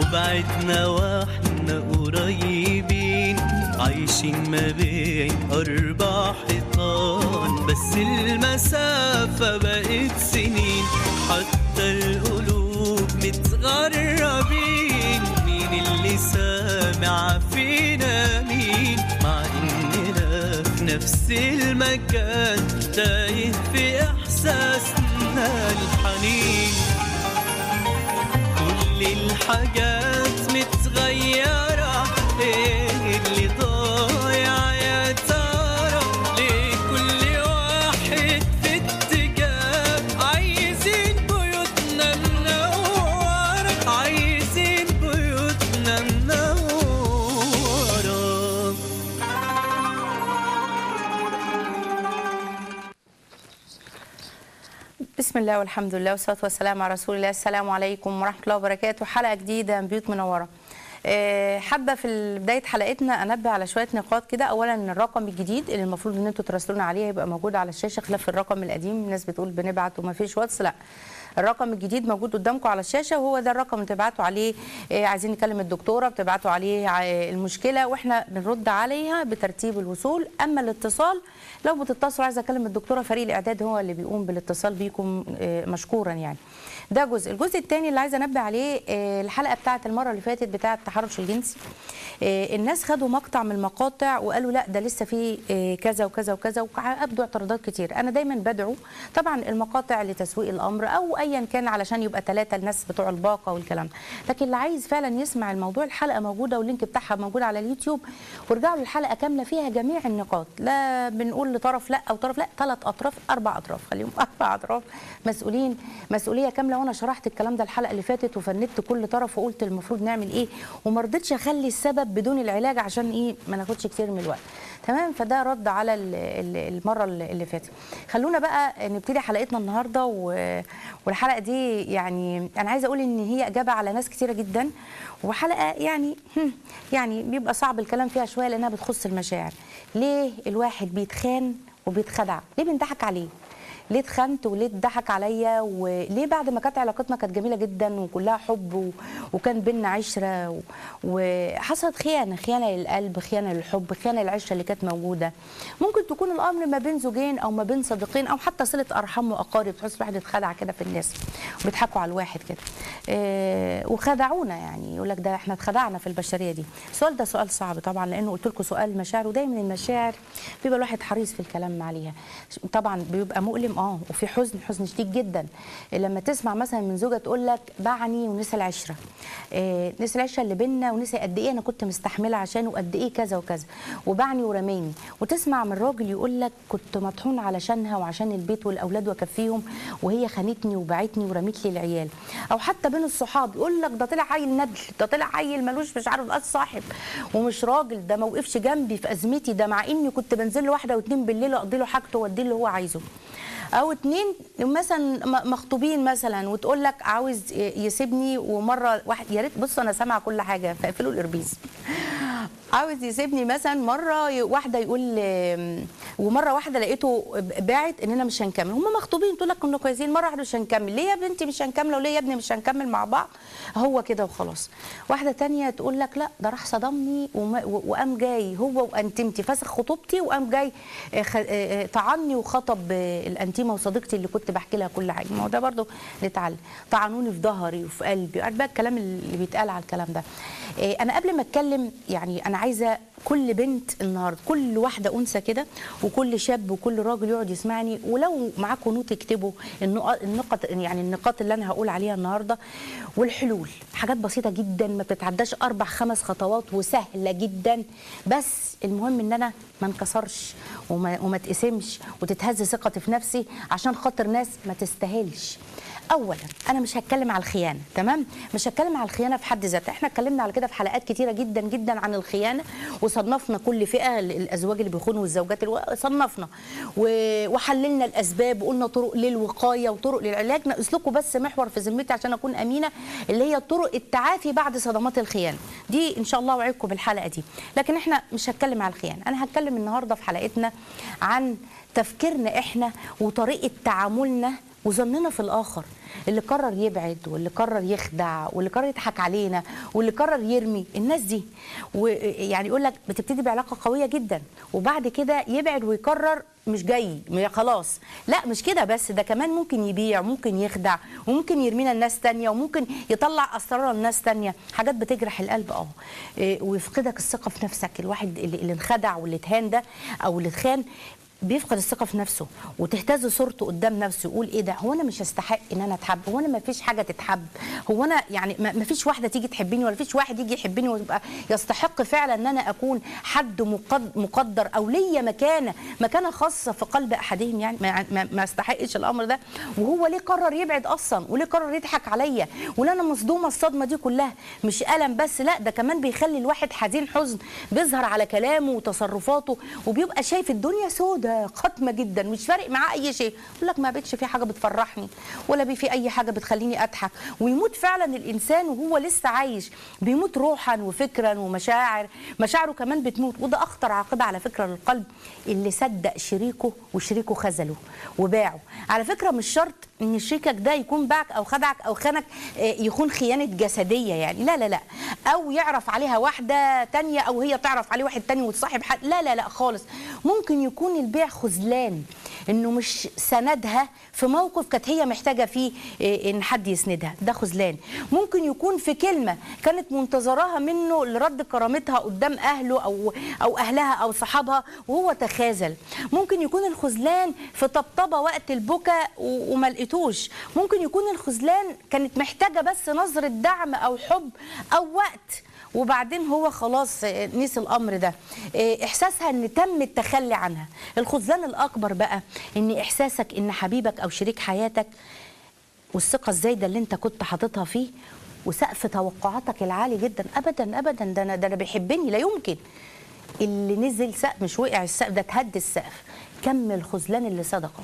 وبعدنا واحنا قريبين عايشين ما بين أربع حيطان بس المسافة بقت سنين حتى القلوب متغربين مين اللي سامع فينا مين مع إننا في نفس المكان تايه في إحساسنا الحنين كل الحاجات متغيرة ايه اللي ضايع يا ترى ليه كل واحد في اتجاه عايزين بيوتنا منورة عايزين بيوتنا منورة بسم الله والحمد لله والصلاه والسلام على رسول الله السلام عليكم ورحمه الله وبركاته حلقه جديده من بيوت منوره آه، حابه في بدايه حلقتنا انبه على شويه نقاط كده اولا ان الرقم الجديد اللي المفروض ان انتوا تراسلونا عليه هيبقى موجود على الشاشه خلاف الرقم القديم الناس بتقول بنبعت وما فيش واتس لا الرقم الجديد موجود قدامكم على الشاشه وهو ده الرقم اللي بتبعتوا عليه آه، عايزين نكلم الدكتوره بتبعتوا عليه ع- المشكله واحنا بنرد عليها بترتيب الوصول اما الاتصال لو بتتصلوا عايزه اكلم الدكتوره فريق الاعداد هو اللي بيقوم بالاتصال بيكم آه، مشكورا يعني ده جزء الجزء الثاني اللي عايزه انبه عليه آه، الحلقه بتاعه المره اللي فاتت بتاعه التحرش الجنسي آه، الناس خدوا مقطع من المقاطع وقالوا لا ده لسه في آه، كذا وكذا وكذا وابدوا اعتراضات كتير انا دايما بدعو طبعا المقاطع لتسويق الامر او ايا كان علشان يبقى ثلاثه الناس بتوع الباقه والكلام ده لكن اللي عايز فعلا يسمع الموضوع الحلقه موجوده واللينك بتاعها موجود على اليوتيوب وارجعوا للحلقه كامله فيها جميع النقاط لا بنقول لطرف لا او طرف لا ثلاث اطراف اربع اطراف خليهم اربع اطراف مسؤولين مسؤوليه كامله وانا شرحت الكلام ده الحلقه اللي فاتت وفندت كل طرف وقلت المفروض نعمل ايه وما رضيتش اخلي السبب بدون العلاج عشان ايه ما ناخدش كتير من الوقت تمام فده رد على ال- ال- المره اللي اللي فاتت خلونا بقى نبتدي حلقتنا النهارده و- والحلقه دي يعني انا عايزه اقول ان هي اجابه على ناس كتيره جدا وحلقه يعني هم، يعني بيبقى صعب الكلام فيها شويه لانها بتخص المشاعر ليه الواحد بيتخان وبيتخدع ليه بنضحك عليه ليه اتخنت وليه اتضحك عليا وليه بعد ما كانت علاقتنا كانت جميله جدا وكلها حب و... وكان بينا عشره و... وحصلت خيانه خيانه للقلب خيانه للحب خيانه للعشره اللي كانت موجوده ممكن تكون الامر ما بين زوجين او ما بين صديقين او حتى صله ارحام واقارب تحس الواحد اتخدع كده في الناس وبيضحكوا على الواحد كده إيه وخدعونا يعني يقول لك ده احنا اتخدعنا في البشريه دي السؤال ده سؤال صعب طبعا لانه قلت لكم سؤال مشاعر ودايما المشاعر بيبقى الواحد حريص في الكلام عليها طبعا بيبقى مؤلم اه وفي حزن حزن شديد جدا لما تسمع مثلا من زوجه تقول لك باعني ونسى العشره إيه نسى العشره اللي بينا ونسى قد ايه انا كنت مستحمله عشانه وقد ايه كذا وكذا وباعني ورماني وتسمع من راجل يقول لك كنت مطحون علشانها وعشان البيت والاولاد واكفيهم وهي خانتني وباعتني ورميت لي العيال او حتى بين الصحاب يقول لك ده طلع عيل ندل ده طلع عيل ملوش مش عارف قد صاحب ومش راجل ده ما وقفش جنبي في ازمتي ده مع اني كنت بنزل له واحده واتنين بالليل اقضي له حاجته وادي اللي هو عايزه او اتنين مثلا م- مخطوبين مثلا وتقول لك عاوز ي- يسيبني ومره واحد يا ريت بص انا سامعه كل حاجه فاقفلوا الاربيز عاوز يسيبني مثلا مره ي- واحده يقول آم، ومره واحده لقيته ب- باعت اننا مش هنكمل هم مخطوبين تقول لك كنا كويسين مره واحده مش هنكمل ليه يا بنتي مش هنكمل وليه يا ابني مش هنكمل مع بعض هو كده وخلاص واحده تانية تقول لك لا ده راح صدمني وما- و- وقام جاي هو وانتمتي فسخ خطوبتي وقام جاي آه، خ- آه، آه، طعني وخطب آه، الانتيمه وصديقتي اللي كنت بحكي لها كل حاجه ما هو ده برضو نتعلم طعنوني في ظهري وفي قلبي عارف بقى الكلام اللي بيتقال على الكلام ده آه، انا قبل ما اتكلم يعني انا عايزه كل بنت النهارده كل واحده انثى كده وكل شاب وكل راجل يقعد يسمعني ولو معاكم نوت اكتبوا النقط النقط يعني النقاط اللي انا هقول عليها النهارده والحلول حاجات بسيطه جدا ما بتتعداش اربع خمس خطوات وسهله جدا بس المهم ان انا ما انكسرش وما, وما اتقسمش وتتهز ثقتي في نفسي عشان خاطر ناس ما تستاهلش اولا انا مش هتكلم على الخيانه تمام مش هتكلم على الخيانه في حد ذاتها احنا اتكلمنا على كده في حلقات كتيره جدا جدا عن الخيانه وصنفنا كل فئه الازواج اللي بيخونوا والزوجات اللي صنفنا و- وحللنا الاسباب وقلنا طرق للوقايه وطرق للعلاج ناقص لكم بس محور في ذمتي عشان اكون امينه اللي هي طرق التعافي بعد صدمات الخيانه دي ان شاء الله اوعدكم بالحلقه دي لكن احنا مش هتكلم على الخيانه انا هتكلم النهارده في حلقتنا عن تفكيرنا احنا وطريقه تعاملنا وظننا في الاخر اللي قرر يبعد واللي قرر يخدع واللي قرر يضحك علينا واللي قرر يرمي الناس دي ويعني يقول لك بتبتدي بعلاقه قويه جدا وبعد كده يبعد ويقرر مش جاي م- خلاص لا مش كده بس ده كمان ممكن يبيع ممكن يخدع وممكن يرمينا الناس تانية وممكن يطلع اسرار الناس تانية حاجات بتجرح القلب اه إيه، ويفقدك الثقه في نفسك الواحد اللي اللي انخدع واللي اتهان ده او اللي اتخان بيفقد الثقه في نفسه وتهتز صورته قدام نفسه يقول ايه ده هو انا مش هستحق ان انا اتحب هو انا ما فيش حاجه تتحب هو انا يعني ما ما فيش واحده تيجي تحبني ولا فيش واحد يجي يحبني ويبقى يستحق فعلا ان انا اكون حد مقد- مقدر او ليا مكانه مكانه خاصه في قلب احدهم يعني ما, ما, ما استحقش الامر ده وهو ليه قرر يبعد اصلا وليه قرر يضحك عليا ولا انا مصدومه الصدمه دي كلها مش الم بس لا ده كمان بيخلي الواحد حزين حزن بيظهر على كلامه وتصرفاته وبيبقى شايف الدنيا سودة قاتمه جدا مش فارق معاه اي شيء يقول لك ما بقتش في حاجه بتفرحني ولا بي في اي حاجه بتخليني اضحك ويموت فعلا الانسان وهو لسه عايش بيموت روحا وفكرا ومشاعر مشاعره كمان بتموت وده اخطر عاقبه على فكره للقلب اللي صدق شريكه وشريكه خذله وباعه على فكره مش شرط ان شريكك ده يكون باعك او خدعك او خانك آه، يكون خيانه جسديه يعني لا لا لا او يعرف عليها واحده تانية او هي تعرف عليه واحد تاني وتصاحب حد لا لا لا خالص ممكن يكون البيع خذلان انه مش سندها في موقف كانت هي محتاجه فيه آه، ان حد يسندها ده خذلان ممكن يكون في كلمه كانت منتظراها منه لرد كرامتها قدام اهله او او اهلها او صحابها وهو تخاذل ممكن يكون الخذلان في طبطبه وقت البكاء و- وما لقيتوش ممكن يكون الخذلان كانت محتاجه بس نظره دعم او حب او وقت وبعدين هو خلاص آه، نسي الامر ده آه، احساسها ان تم التخلي عنها الخذلان الاكبر بقى ان احساسك ان حبيبك او شريك حياتك والثقه الزايده اللي انت كنت حاططها فيه وسقف توقعاتك العالي جدا ابدا ابدا ده انا ده انا بيحبني لا يمكن اللي نزل سقف مش وقع السقف ده اتهد السقف كم الخذلان اللي صدقك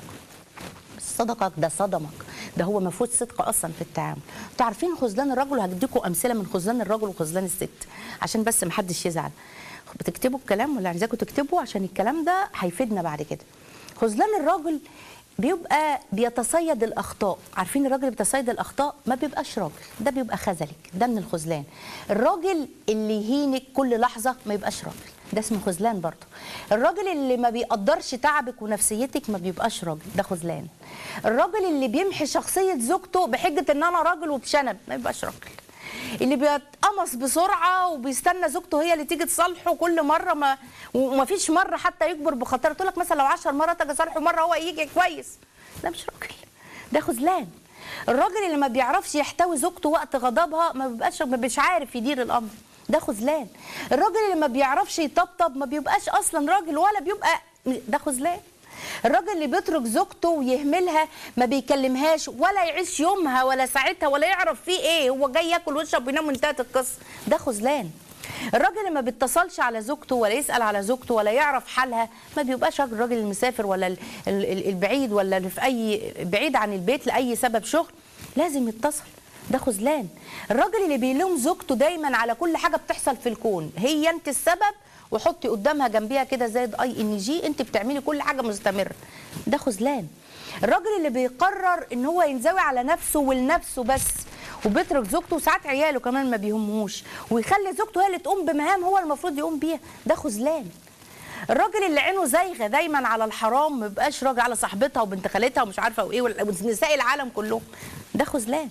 صدقك ده صدمك ده هو ما فيهوش صدق اصلا في التعامل انتوا عارفين خذلان الرجل هديكم امثله من خذلان الرجل وخذلان الست عشان بس ما حدش يزعل بتكتبوا الكلام ولا عايزاكم تكتبوا عشان الكلام ده هيفيدنا بعد كده خذلان الرجل بيبقى بيتصيد الاخطاء عارفين الراجل اللي بيتصيد الاخطاء ما بيبقاش راجل ده بيبقى خذلك ده من الخذلان الراجل اللي يهينك كل لحظه ما يبقاش راجل ده اسمه خذلان برضه الراجل اللي ما بيقدرش تعبك ونفسيتك ما بيبقاش راجل ده خذلان الراجل اللي بيمحي شخصيه زوجته بحجه ان انا راجل وبشنب ما يبقاش راجل اللي بيتقمص بسرعه وبيستنى زوجته هي اللي تيجي تصالحه كل مره ما ومفيش مره حتى يكبر بخاطره تقول لك مثلا لو 10 مرات اجي اصالحه مره هو يجي كويس ده مش راجل ده خذلان الراجل اللي ما بيعرفش يحتوي زوجته وقت غضبها ما بيبقاش ما بيبقاش عارف يدير الامر ده خذلان الراجل اللي ما بيعرفش يطبطب ما بيبقاش اصلا راجل ولا بيبقى ده خذلان الراجل اللي بيترك زوجته ويهملها ما بيكلمهاش ولا يعيش يومها ولا ساعتها ولا يعرف فيه ايه هو جاي ياكل ويشرب وينام وانتهت القصه ده خذلان الراجل اللي ما بيتصلش على زوجته ولا يسال على زوجته ولا يعرف حالها ما بيبقاش راجل الراجل المسافر ولا ال- ال- البعيد ولا اللي في اي بعيد عن البيت لاي سبب شغل لازم يتصل ده خذلان الراجل اللي بيلوم زوجته دايما على كل حاجه بتحصل في الكون هي انت السبب وحطي قدامها جنبيها كده زائد اي ان جي انت بتعملي كل حاجه مستمره ده خذلان الراجل اللي بيقرر ان هو ينزوي على نفسه ولنفسه بس وبيترك زوجته وساعات عياله كمان ما بيهمهوش ويخلي زوجته هي اللي تقوم بمهام هو المفروض يقوم بيها ده خذلان الراجل اللي عينه زايغه دايما على الحرام ما بيبقاش راجل على صاحبتها وبنت خالتها ومش عارفه وايه ونساء العالم كلهم ده خذلان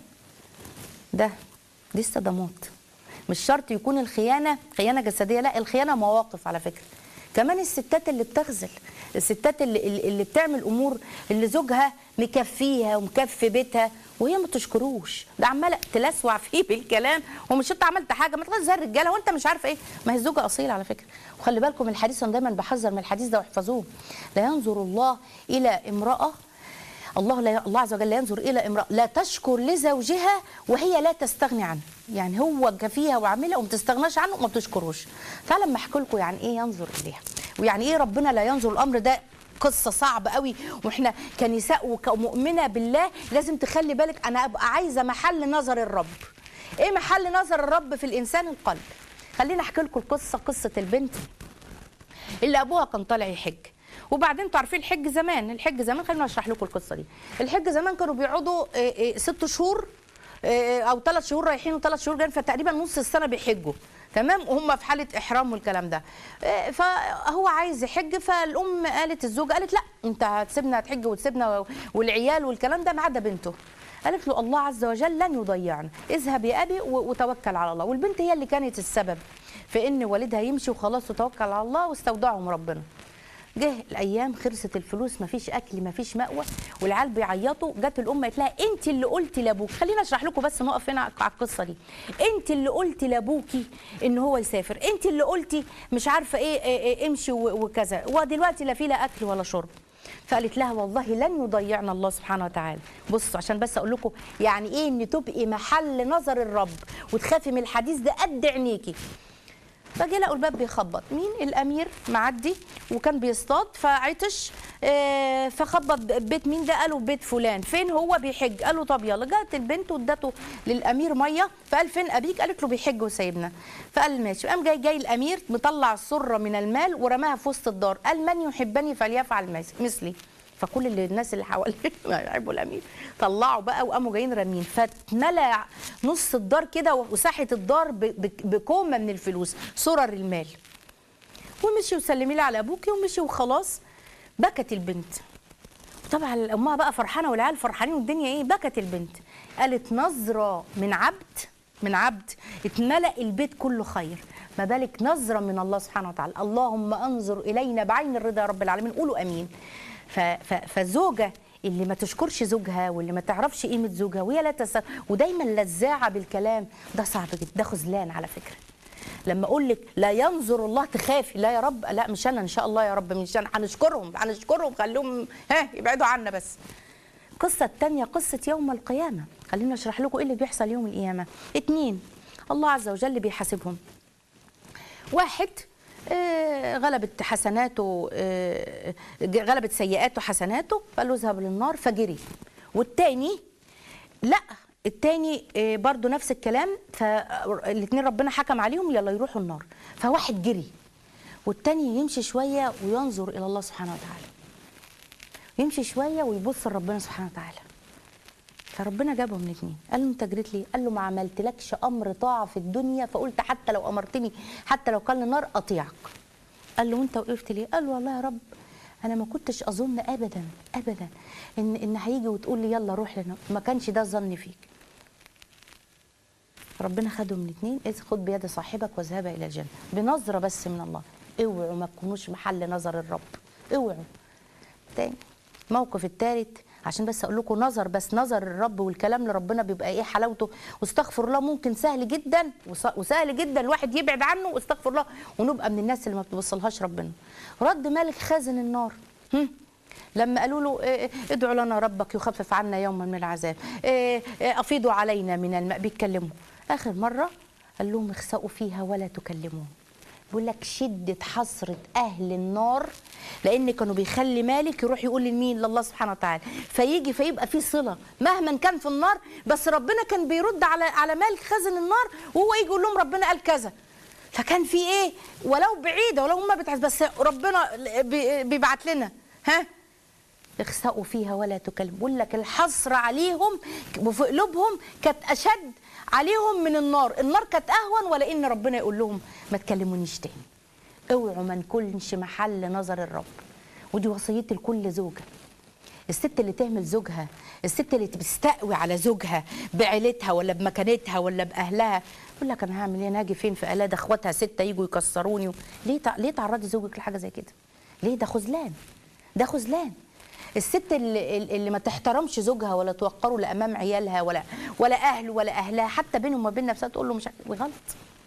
ده دي الصدمات مش شرط يكون الخيانه خيانه جسديه لا الخيانه مواقف على فكره كمان الستات اللي بتخذل الستات اللي, اللي اللي بتعمل امور اللي زوجها مكفيها ومكفي بيتها وهي ما تشكروش ده عماله تلسوع فيه بالكلام ومش انت عملت حاجه ما تغير زي الرجاله وانت مش عارفه ايه ما هي الزوجه اصيله على فكره وخلي بالكم الحديث انا دايما بحذر من الحديث ده واحفظوه لا ينظر الله الى امراه الله لا الله عز وجل لا ينظر الى امراه لا تشكر لزوجها وهي لا تستغني عنه يعني هو كفيها وعاملها وما تستغناش عنه وما بتشكروش تعالى لما احكي لكم يعني ايه ينظر اليها ويعني ايه ربنا لا ينظر الامر ده قصه صعبه قوي واحنا كنساء وكمؤمنه بالله لازم تخلي بالك انا ابقى عايزه محل نظر الرب ايه محل نظر الرب في الانسان القلب خليني احكي لكم القصه قصه البنت اللي ابوها كان طالع يحج وبعدين انتوا عارفين الحج زمان الحج زمان خلينا اشرح لكم القصه دي الحج زمان كانوا بيقعدوا آه، آه، ست شهور آه، او ثلاث شهور رايحين وثلاث شهور جايين فتقريبا نص السنه بيحجوا تمام وهم في حاله احرام والكلام ده آه، فهو عايز يحج فالام قالت الزوجه قالت لا انت هتسيبنا هتحج وتسيبنا والعيال والكلام ده ما عدا بنته قالت له الله عز وجل لن يضيعنا اذهب يا ابي و- وتوكل على الله والبنت هي اللي كانت السبب في ان والدها يمشي وخلاص وتوكل على الله واستودعهم ربنا جه الايام خلصت الفلوس مفيش اكل مفيش مأوى والعيال بيعيطوا جت الام قالت لها انت اللي قلتي لابوك خلينا اشرح لكم بس نقف هنا على القصه دي انت اللي قلتي لابوكي ان هو يسافر انت اللي قلتي مش عارفه ايه, إيه, إيه امشي و- وكذا ودلوقتي لا في لا اكل ولا شرب فقالت لها والله لن يضيعنا الله سبحانه وتعالى بصوا عشان بس اقول لكم يعني ايه ان تبقي محل نظر الرب وتخافي من الحديث ده قد عينيكي فجه لقوا الباب بيخبط مين الامير معدي وكان بيصطاد فعطش آه، فخبط بيت مين ده قالوا بيت فلان فين هو بيحج قالوا طب يلا جت البنت وادته للامير ميه فقال فين ابيك قالت له بيحج وسايبنا فقال ماشي قام جاي جاي الامير مطلع السره من المال ورماها في وسط الدار قال من يحبني فليفعل مس- مثلي فكل اللي الناس اللي حواليه يحبوا الامير طلعوا بقى وقاموا جايين رامين فاتملى نص الدار كده وساحه الدار ب- ب- بكومه من الفلوس سرر المال ومشي وسلمي لي على ابوكي ومشي وخلاص بكت البنت طبعا امها بقى فرحانه والعيال فرحانين والدنيا ايه بكت البنت قالت نظره من عبد من عبد اتملأ البيت كله خير ما بالك نظره من الله سبحانه وتعالى اللهم انظر الينا بعين الرضا يا رب العالمين قولوا امين ف- ف- فالزوجه اللي ما تشكرش زوجها واللي ما تعرفش قيمه زوجها وهي لا تس... ودايما لزاعه بالكلام ده صعب جدا ده خذلان على فكره لما اقول لك لا ينظر الله تخافي لا يا رب لا مش انا ان شاء الله يا رب مش انا هنشكرهم هنشكرهم خليهم ها يبعدوا عنا بس القصة الثانية قصة يوم القيامة خلينا اشرح لكم ايه اللي بيحصل يوم القيامة اتنين الله عز وجل بيحاسبهم واحد آه، غلبت حسناته آه، غلبت سيئاته حسناته فقال له اذهب للنار فجري والتاني لا التاني آه، برضو نفس الكلام فالاثنين ربنا حكم عليهم يلا يروحوا النار فواحد جري والتاني يمشي شوية وينظر إلى الله سبحانه وتعالى يمشي شوية ويبص لربنا سبحانه وتعالى فربنا جابهم الاثنين قال له انت جريت ليه؟ قال له ما عملتلكش امر طاعه في الدنيا فقلت حتى لو امرتني حتى لو كان النار اطيعك. قال له وانت وقفت ليه؟ قال له والله يا رب انا ما كنتش اظن ابدا ابدا ان ان هيجي وتقول لي يلا روح لنا ما كانش ده ظني فيك. ربنا خدهم الاثنين اذ خد بيد صاحبك واذهبا الى الجنه بنظره بس من الله اوعوا ما تكونوش محل نظر الرب اوعوا تاني الموقف الثالث عشان بس اقول لكم نظر بس نظر الرب والكلام لربنا بيبقى ايه حلاوته واستغفر الله ممكن سهل جدا وس- وسهل جدا الواحد يبعد عنه واستغفر الله ونبقى من الناس اللي ما بتوصلهاش ربنا رد ملك خازن النار هم؟ لما قالوا له إيه، إيه، ادعوا لنا ربك يخفف عنا يوما من العذاب إيه، إيه، افيضوا علينا من الماء بيتكلموا اخر مره قال لهم اخسأوا فيها ولا تكلمون بيقول لك شدة حسرة أهل النار لأن كانوا بيخلي مالك يروح يقول لمين لله سبحانه وتعالى فيجي فيبقى في صلة مهما كان في النار بس ربنا كان بيرد على على مالك خازن النار وهو يجي يقول لهم ربنا قال كذا فكان في ايه ولو بعيده ولو هم بتعز بس ربنا بي- بيبعت لنا ها اخسأوا فيها ولا تكلم بقول لك الحصر عليهم وفي قلوبهم كانت اشد عليهم من النار النار كانت اهون ولا ان ربنا يقول لهم ما تكلمونيش تاني اوعوا ما نكونش محل نظر الرب ودي وصيتي لكل زوجه الست اللي تهمل زوجها الست اللي بتستقوي على زوجها بعيلتها ولا بمكانتها ولا باهلها يقول لك انا هعمل ايه انا هاجي فين في الا ده اخواتها سته يجوا يكسروني ليه تع... ليه تعرضي زوجك لحاجه زي كده ليه ده خذلان ده خذلان الست اللي, اللي ما تحترمش زوجها ولا توقره لامام عيالها ولا ولا اهله ولا اهلها حتى بينهم وما بين نفسها تقول له مش عارف- غلط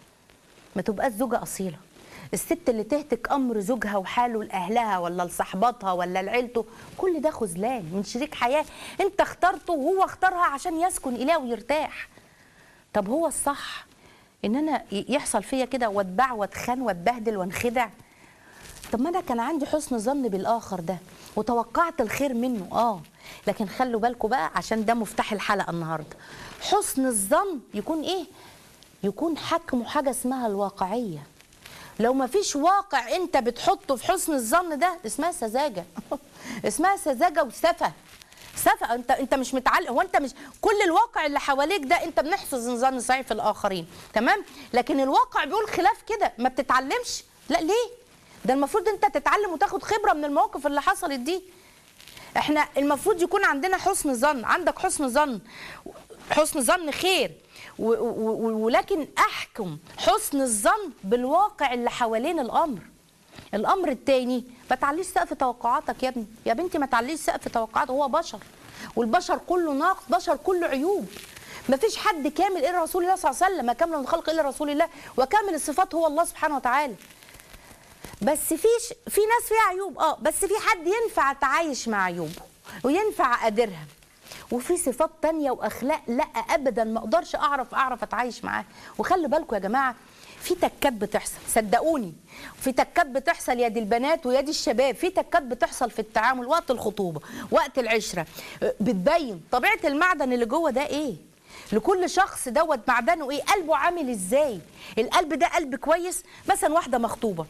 ما تبقاش زوجة أصيلة الست اللي تهتك أمر زوجها وحاله لأهلها ولا لصحباتها ولا لعيلته كل ده خذلان من شريك حياة أنت اخترته وهو اختارها عشان يسكن إليها ويرتاح طب هو الصح إن أنا ي- يحصل فيا كده واتباع واتخان واتبهدل وانخدع طب ما انا كان عندي حسن ظن بالاخر ده وتوقعت الخير منه اه لكن خلوا بالكم بقى عشان ده مفتاح الحلقه النهارده حسن الظن يكون ايه يكون حكمه حاجه اسمها الواقعيه لو ما فيش واقع انت بتحطه في حسن الظن ده اسمها سذاجه اسمها سذاجه وسفه سفه انت انت مش متعلق هو انت مش كل الواقع اللي حواليك ده انت بنحسن ظن صحيح في الاخرين تمام لكن الواقع بيقول خلاف كده ما بتتعلمش لا ليه ده المفروض انت تتعلم وتاخد خبره من المواقف اللي حصلت دي احنا المفروض يكون عندنا حسن ظن عندك حسن ظن حسن ظن خير و- و- و- ولكن احكم حسن الظن بالواقع اللي حوالين الامر الامر التاني ما تعليش سقف توقعاتك يا ابني يا بنتي ما تعليش سقف توقعات هو بشر والبشر كله ناقص بشر كله عيوب ما فيش حد كامل الا رسول الله صلى الله عليه وسلم ما كامل من الخلق الا رسول الله وكامل الصفات هو الله سبحانه وتعالى بس فيش في ناس فيها عيوب اه بس في حد ينفع اتعايش مع عيوبه وينفع اقدرها وفي صفات تانية واخلاق لا ابدا ما اقدرش اعرف اعرف اتعايش معاها وخلي بالكم يا جماعه في تكات بتحصل صدقوني في تكات بتحصل يد البنات ويد الشباب في تكات بتحصل في التعامل وقت الخطوبه وقت العشره آه، بتبين طبيعه المعدن اللي جوه ده ايه لكل شخص دوت معدنه ايه قلبه عامل ازاي القلب ده قلب كويس مثلا واحده مخطوبه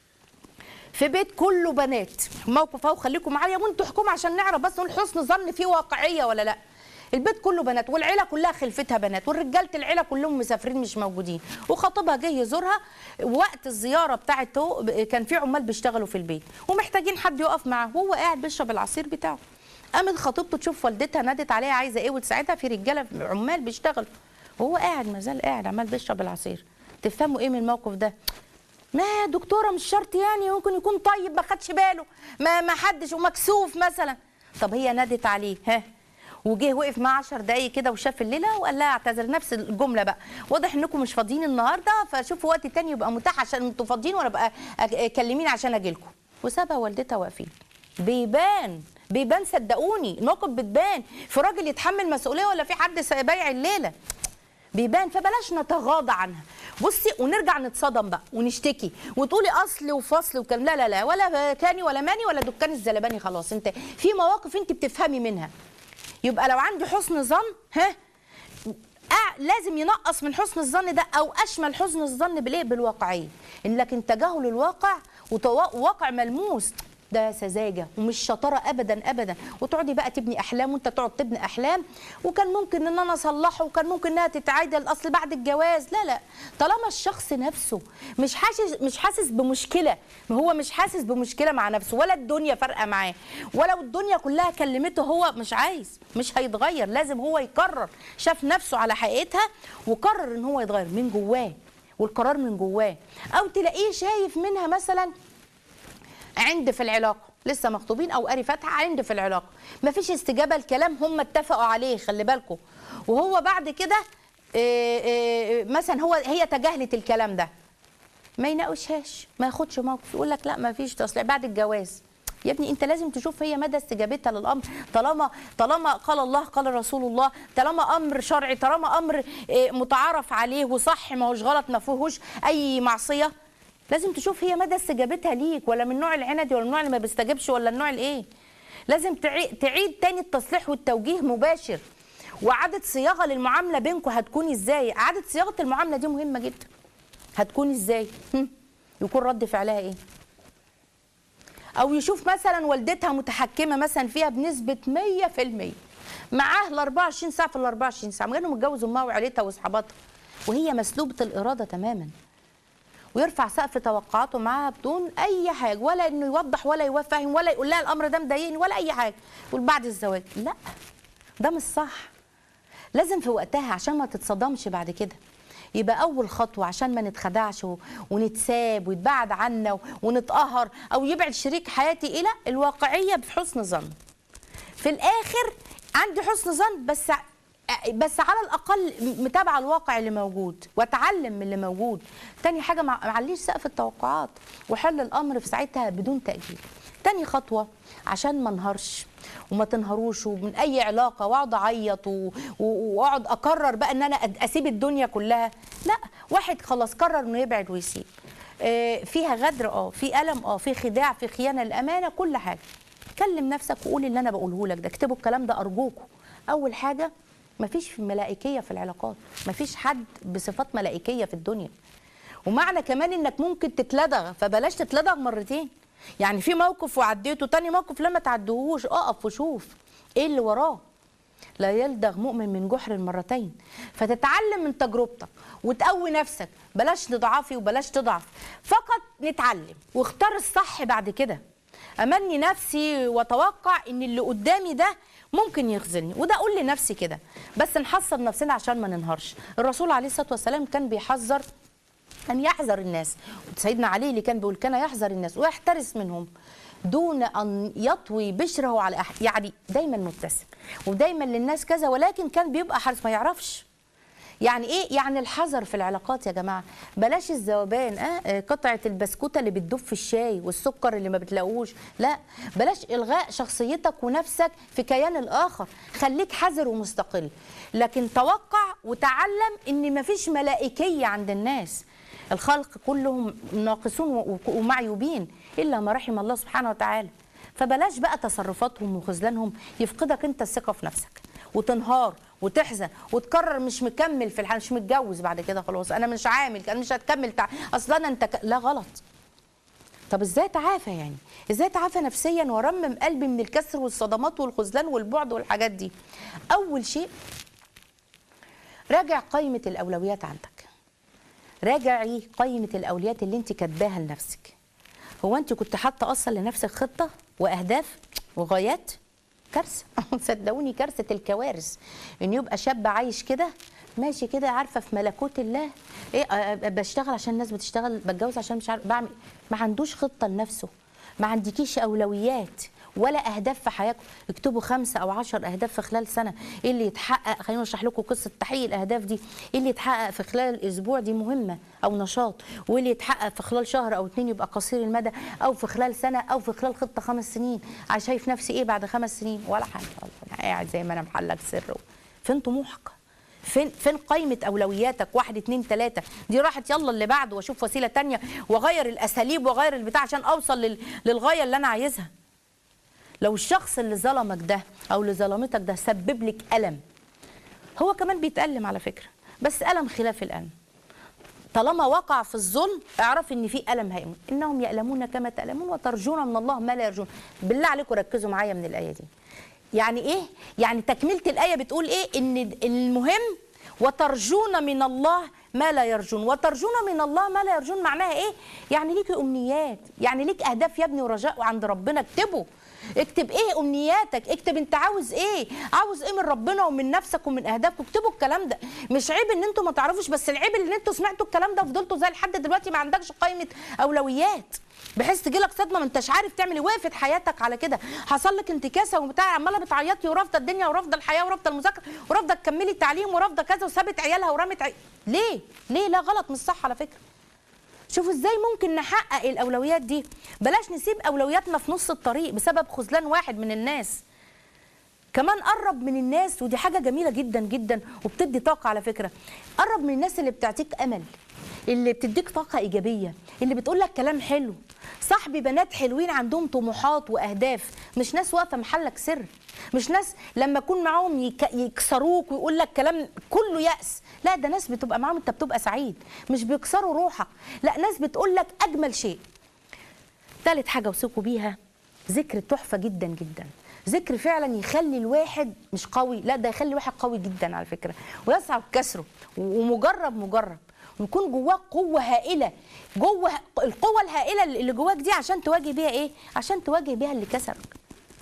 في بيت كله بنات موقف اهو خليكم معايا وانتوا احكموا عشان نعرف بس نقول حسن ظن فيه واقعيه ولا لا البيت كله بنات والعيله كلها خلفتها بنات والرجاله العيله كلهم مسافرين مش موجودين وخطيبها جه يزورها وقت الزياره بتاعته كان في عمال بيشتغلوا في البيت ومحتاجين حد يقف معاه وهو قاعد بيشرب العصير بتاعه قامت خطيبته تشوف والدتها نادت عليها عايزه ايه وتساعدها في رجاله عمال بيشتغلوا وهو قاعد ما زال قاعد عمال بيشرب العصير تفهموا ايه من الموقف ده ما يا دكتوره مش شرط يعني ممكن يكون طيب ما خدش باله ما ما حدش ومكسوف مثلا طب هي نادت عليه ها وجه وقف معاه 10 دقايق كده وشاف الليله وقال لها اعتذر نفس الجمله بقى واضح انكم مش فاضيين النهارده فشوفوا وقت تاني يبقى متاح عشان انتوا فاضيين وانا بقى أك- كلميني عشان اجي لكم وسابها والدتها واقفين بيبان بيبان صدقوني الموقف بتبان في راجل يتحمل مسؤوليه ولا في حد بايع الليله بيبان فبلاش نتغاضى عنها بصي ونرجع نتصدم بقى ونشتكي وتقولي اصل وفصل وكلام لا لا لا ولا كاني ولا ماني ولا دكان الزلباني خلاص انت في مواقف انت بتفهمي منها يبقى لو عندي حسن ظن ها أع- لازم ينقص من حسن الظن ده او اشمل حسن الظن بالايه بالواقعيه ان لكن تجاهل الواقع وواقع ملموس ده سذاجه ومش شطاره ابدا ابدا وتقعدي بقى تبني احلام وانت تقعد تبني احلام وكان ممكن ان انا اصلحه وكان ممكن انها تتعادل اصل بعد الجواز لا لا طالما الشخص نفسه مش حاسس مش حاسس بمشكله ما هو مش حاسس بمشكله مع نفسه ولا الدنيا فارقه معاه ولو الدنيا كلها كلمته هو مش عايز مش هيتغير لازم هو يقرر شاف نفسه على حقيقتها وقرر ان هو يتغير من جواه والقرار من جواه او تلاقيه شايف منها مثلا عند في العلاقه لسه مخطوبين او قاري فاتحه عند في العلاقه مفيش استجابه لكلام هم اتفقوا عليه خلي بالكم وهو بعد كده إيه إيه مثلا هو هي تجاهلت الكلام ده ما يناقشهاش ما ياخدش موقف يقول لك لا ما فيش تصليح بعد الجواز يا ابني انت لازم تشوف هي مدى استجابتها للامر طالما طالما قال الله قال رسول الله طالما امر شرعي طالما امر إيه، متعارف عليه وصح ما هوش غلط ما فيهوش اي معصيه لازم تشوف هي مدى استجابتها ليك ولا من النوع العندي ولا النوع اللي ما بيستجبش ولا النوع الايه لازم تعي- تعيد تاني التصليح والتوجيه مباشر وإعادة صياغة للمعاملة بينكم هتكون ازاي؟ إعادة صياغة المعاملة دي مهمة جدا. هتكون ازاي؟ هم؟ يكون رد فعلها ايه؟ أو يشوف مثلا والدتها متحكمة مثلا فيها بنسبة 100% معاه ال 24 ساعة في ال 24 ساعة، مجرد متجوز أمها وعيلتها وأصحاباتها وهي مسلوبة الإرادة تماما. ويرفع سقف توقعاته معاها بدون اي حاجه ولا انه يوضح ولا يفهم ولا يقول لها الامر ده مضايقني ولا اي حاجه يقول بعد الزواج لا ده مش صح لازم في وقتها عشان ما تتصدمش بعد كده يبقى اول خطوه عشان ما نتخدعش و- ونتساب ويتبعد عنا و- ونتقهر او يبعد شريك حياتي الى الواقعيه بحسن ظن في الاخر عندي حسن ظن بس بس على الاقل متابعه الواقع اللي موجود واتعلم من اللي موجود تاني حاجه ما معليش سقف التوقعات وحل الامر في ساعتها بدون تاجيل تاني خطوه عشان ما انهارش وما تنهروش ومن اي علاقه واقعد اعيط و- و- واقعد اقرر بقى ان انا أد- اسيب الدنيا كلها لا واحد خلاص قرر انه يبعد ويسيب آه، فيها غدر اه في الم اه في خداع في خيانه للامانه كل حاجه كلم نفسك وقول اللي انا بقوله لك ده اكتبوا الكلام ده ارجوكم اول حاجه مفيش ملائكيه في العلاقات مفيش حد بصفات ملائكيه في الدنيا ومعنى كمان انك ممكن تتلدغ فبلاش تتلدغ مرتين يعني في موقف وعديته تاني موقف لما تعدهوش اقف وشوف ايه اللي وراه لا يلدغ مؤمن من جحر مرتين فتتعلم من تجربتك وتقوي نفسك بلاش تضعفي وبلاش تضعف فقط نتعلم واختار الصح بعد كده امني نفسي واتوقع ان اللي قدامي ده ممكن يخذلني وده اقول لنفسي كده بس نحصن نفسنا عشان ما ننهارش الرسول عليه الصلاه والسلام كان بيحذر أن يحذر الناس سيدنا علي اللي كان بيقول كان يحذر الناس ويحترس منهم دون أن يطوي بشره على أحد يعني دايما مبتسم ودايما للناس كذا ولكن كان بيبقى حريص ما يعرفش يعني ايه يعني الحذر في العلاقات يا جماعه بلاش الذوبان اه قطعه البسكوته اللي بتدوب في الشاي والسكر اللي ما بتلاقوش لا بلاش الغاء شخصيتك ونفسك في كيان الاخر خليك حذر ومستقل لكن توقع وتعلم ان مفيش ملائكيه عند الناس الخلق كلهم ناقصون ومعيوبين الا ما رحم الله سبحانه وتعالى فبلاش بقى تصرفاتهم وخذلانهم يفقدك انت الثقه في نفسك وتنهار وتحزن وتقرر مش مكمل في الحال مش متجوز بعد كده خلاص انا مش عامل انا مش هتكمل تع... اصلا انا انت ك... لا غلط طب ازاي تعافى يعني ازاي تعافى نفسيا وارمم قلبي من الكسر والصدمات والخذلان والبعد والحاجات دي اول شيء راجع قائمه الاولويات عندك راجعي قائمه الاولويات اللي انت كاتباها لنفسك هو انت كنت حاطه اصلا لنفسك خطه واهداف وغايات كارثه صدقوني كارثه الكوارث ان يبقى شاب عايش كده ماشي كده عارفه في ملكوت الله ايه أه بشتغل عشان الناس بتشتغل بتجوز عشان مش عارف بعمل ما عندوش خطه لنفسه ما عندكيش اولويات ولا اهداف في حياتكم اكتبوا خمسه او عشر اهداف في خلال سنه ايه اللي يتحقق خليني اشرح لكم قصه تحقيق الاهداف دي ايه اللي يتحقق في خلال الاسبوع دي مهمه او نشاط وايه اللي يتحقق في خلال شهر او اتنين يبقى قصير المدى او في خلال سنه او في خلال خطه خمس سنين عايز شايف نفسي ايه بعد خمس سنين ولا حاجه انا قاعد زي ما انا محلك سر فين طموحك فين فين قائمه اولوياتك واحد اتنين تلاته دي راحت يلا اللي بعده واشوف وسيله تانية واغير الاساليب واغير البتاع عشان اوصل لل... للغايه اللي انا عايزها لو الشخص اللي ظلمك ده او اللي ظلمتك ده سبب لك الم هو كمان بيتالم على فكره بس الم خلاف الالم طالما وقع في الظلم اعرف ان في الم هيموت انهم يألمون كما تألمون وترجون من الله ما لا يرجون بالله عليكم ركزوا معايا من الايه دي يعني ايه يعني تكمله الايه بتقول ايه ان المهم وترجون من الله ما لا يرجون وترجون من الله ما لا يرجون معناها ايه يعني ليك امنيات يعني ليك اهداف يا ابني ورجاء عند ربنا اكتبه اكتب ايه امنياتك اكتب انت عاوز ايه عاوز ايه من ربنا ومن نفسك ومن اهدافك اكتبوا الكلام ده مش عيب ان انتوا ما تعرفوش بس العيب ان انتوا سمعتوا الكلام ده وفضلتوا زي لحد دلوقتي ما عندكش قائمه اولويات بحيث تجيلك صدمه ما انتش عارف تعمل ايه وقفت حياتك على كده حصل لك انتكاسه وبتاع عماله بتعيطي ورافضه الدنيا ورافضه الحياه ورافضه المذاكره ورافضه تكملي التعليم ورافضه كذا وسابت عيالها ورمت عي... ليه ليه لا غلط مش صح على فكره شوفوا ازاي ممكن نحقق الاولويات دي بلاش نسيب اولوياتنا في نص الطريق بسبب خذلان واحد من الناس كمان قرب من الناس ودي حاجه جميله جدا جدا وبتدي طاقه على فكره قرب من الناس اللي بتعطيك امل اللي بتديك طاقه ايجابيه اللي بتقول لك كلام حلو صاحبي بنات حلوين عندهم طموحات واهداف مش ناس واقفه محلك سر مش ناس لما اكون معاهم يك... يكسروك ويقول لك كلام كله يأس لا ده ناس بتبقى معاهم انت بتبقى سعيد مش بيكسروا روحك لا ناس بتقول لك اجمل شيء ثالث حاجه اوصيكم بيها ذكر تحفه جدا جدا ذكر فعلا يخلي الواحد مش قوي لا ده يخلي الواحد قوي جدا على فكره ويصعب كسره ومجرب مجرب ويكون جواك قوه هائله جوه القوه الهائله اللي جواك دي عشان تواجه بيها ايه عشان تواجه بيها اللي كسرك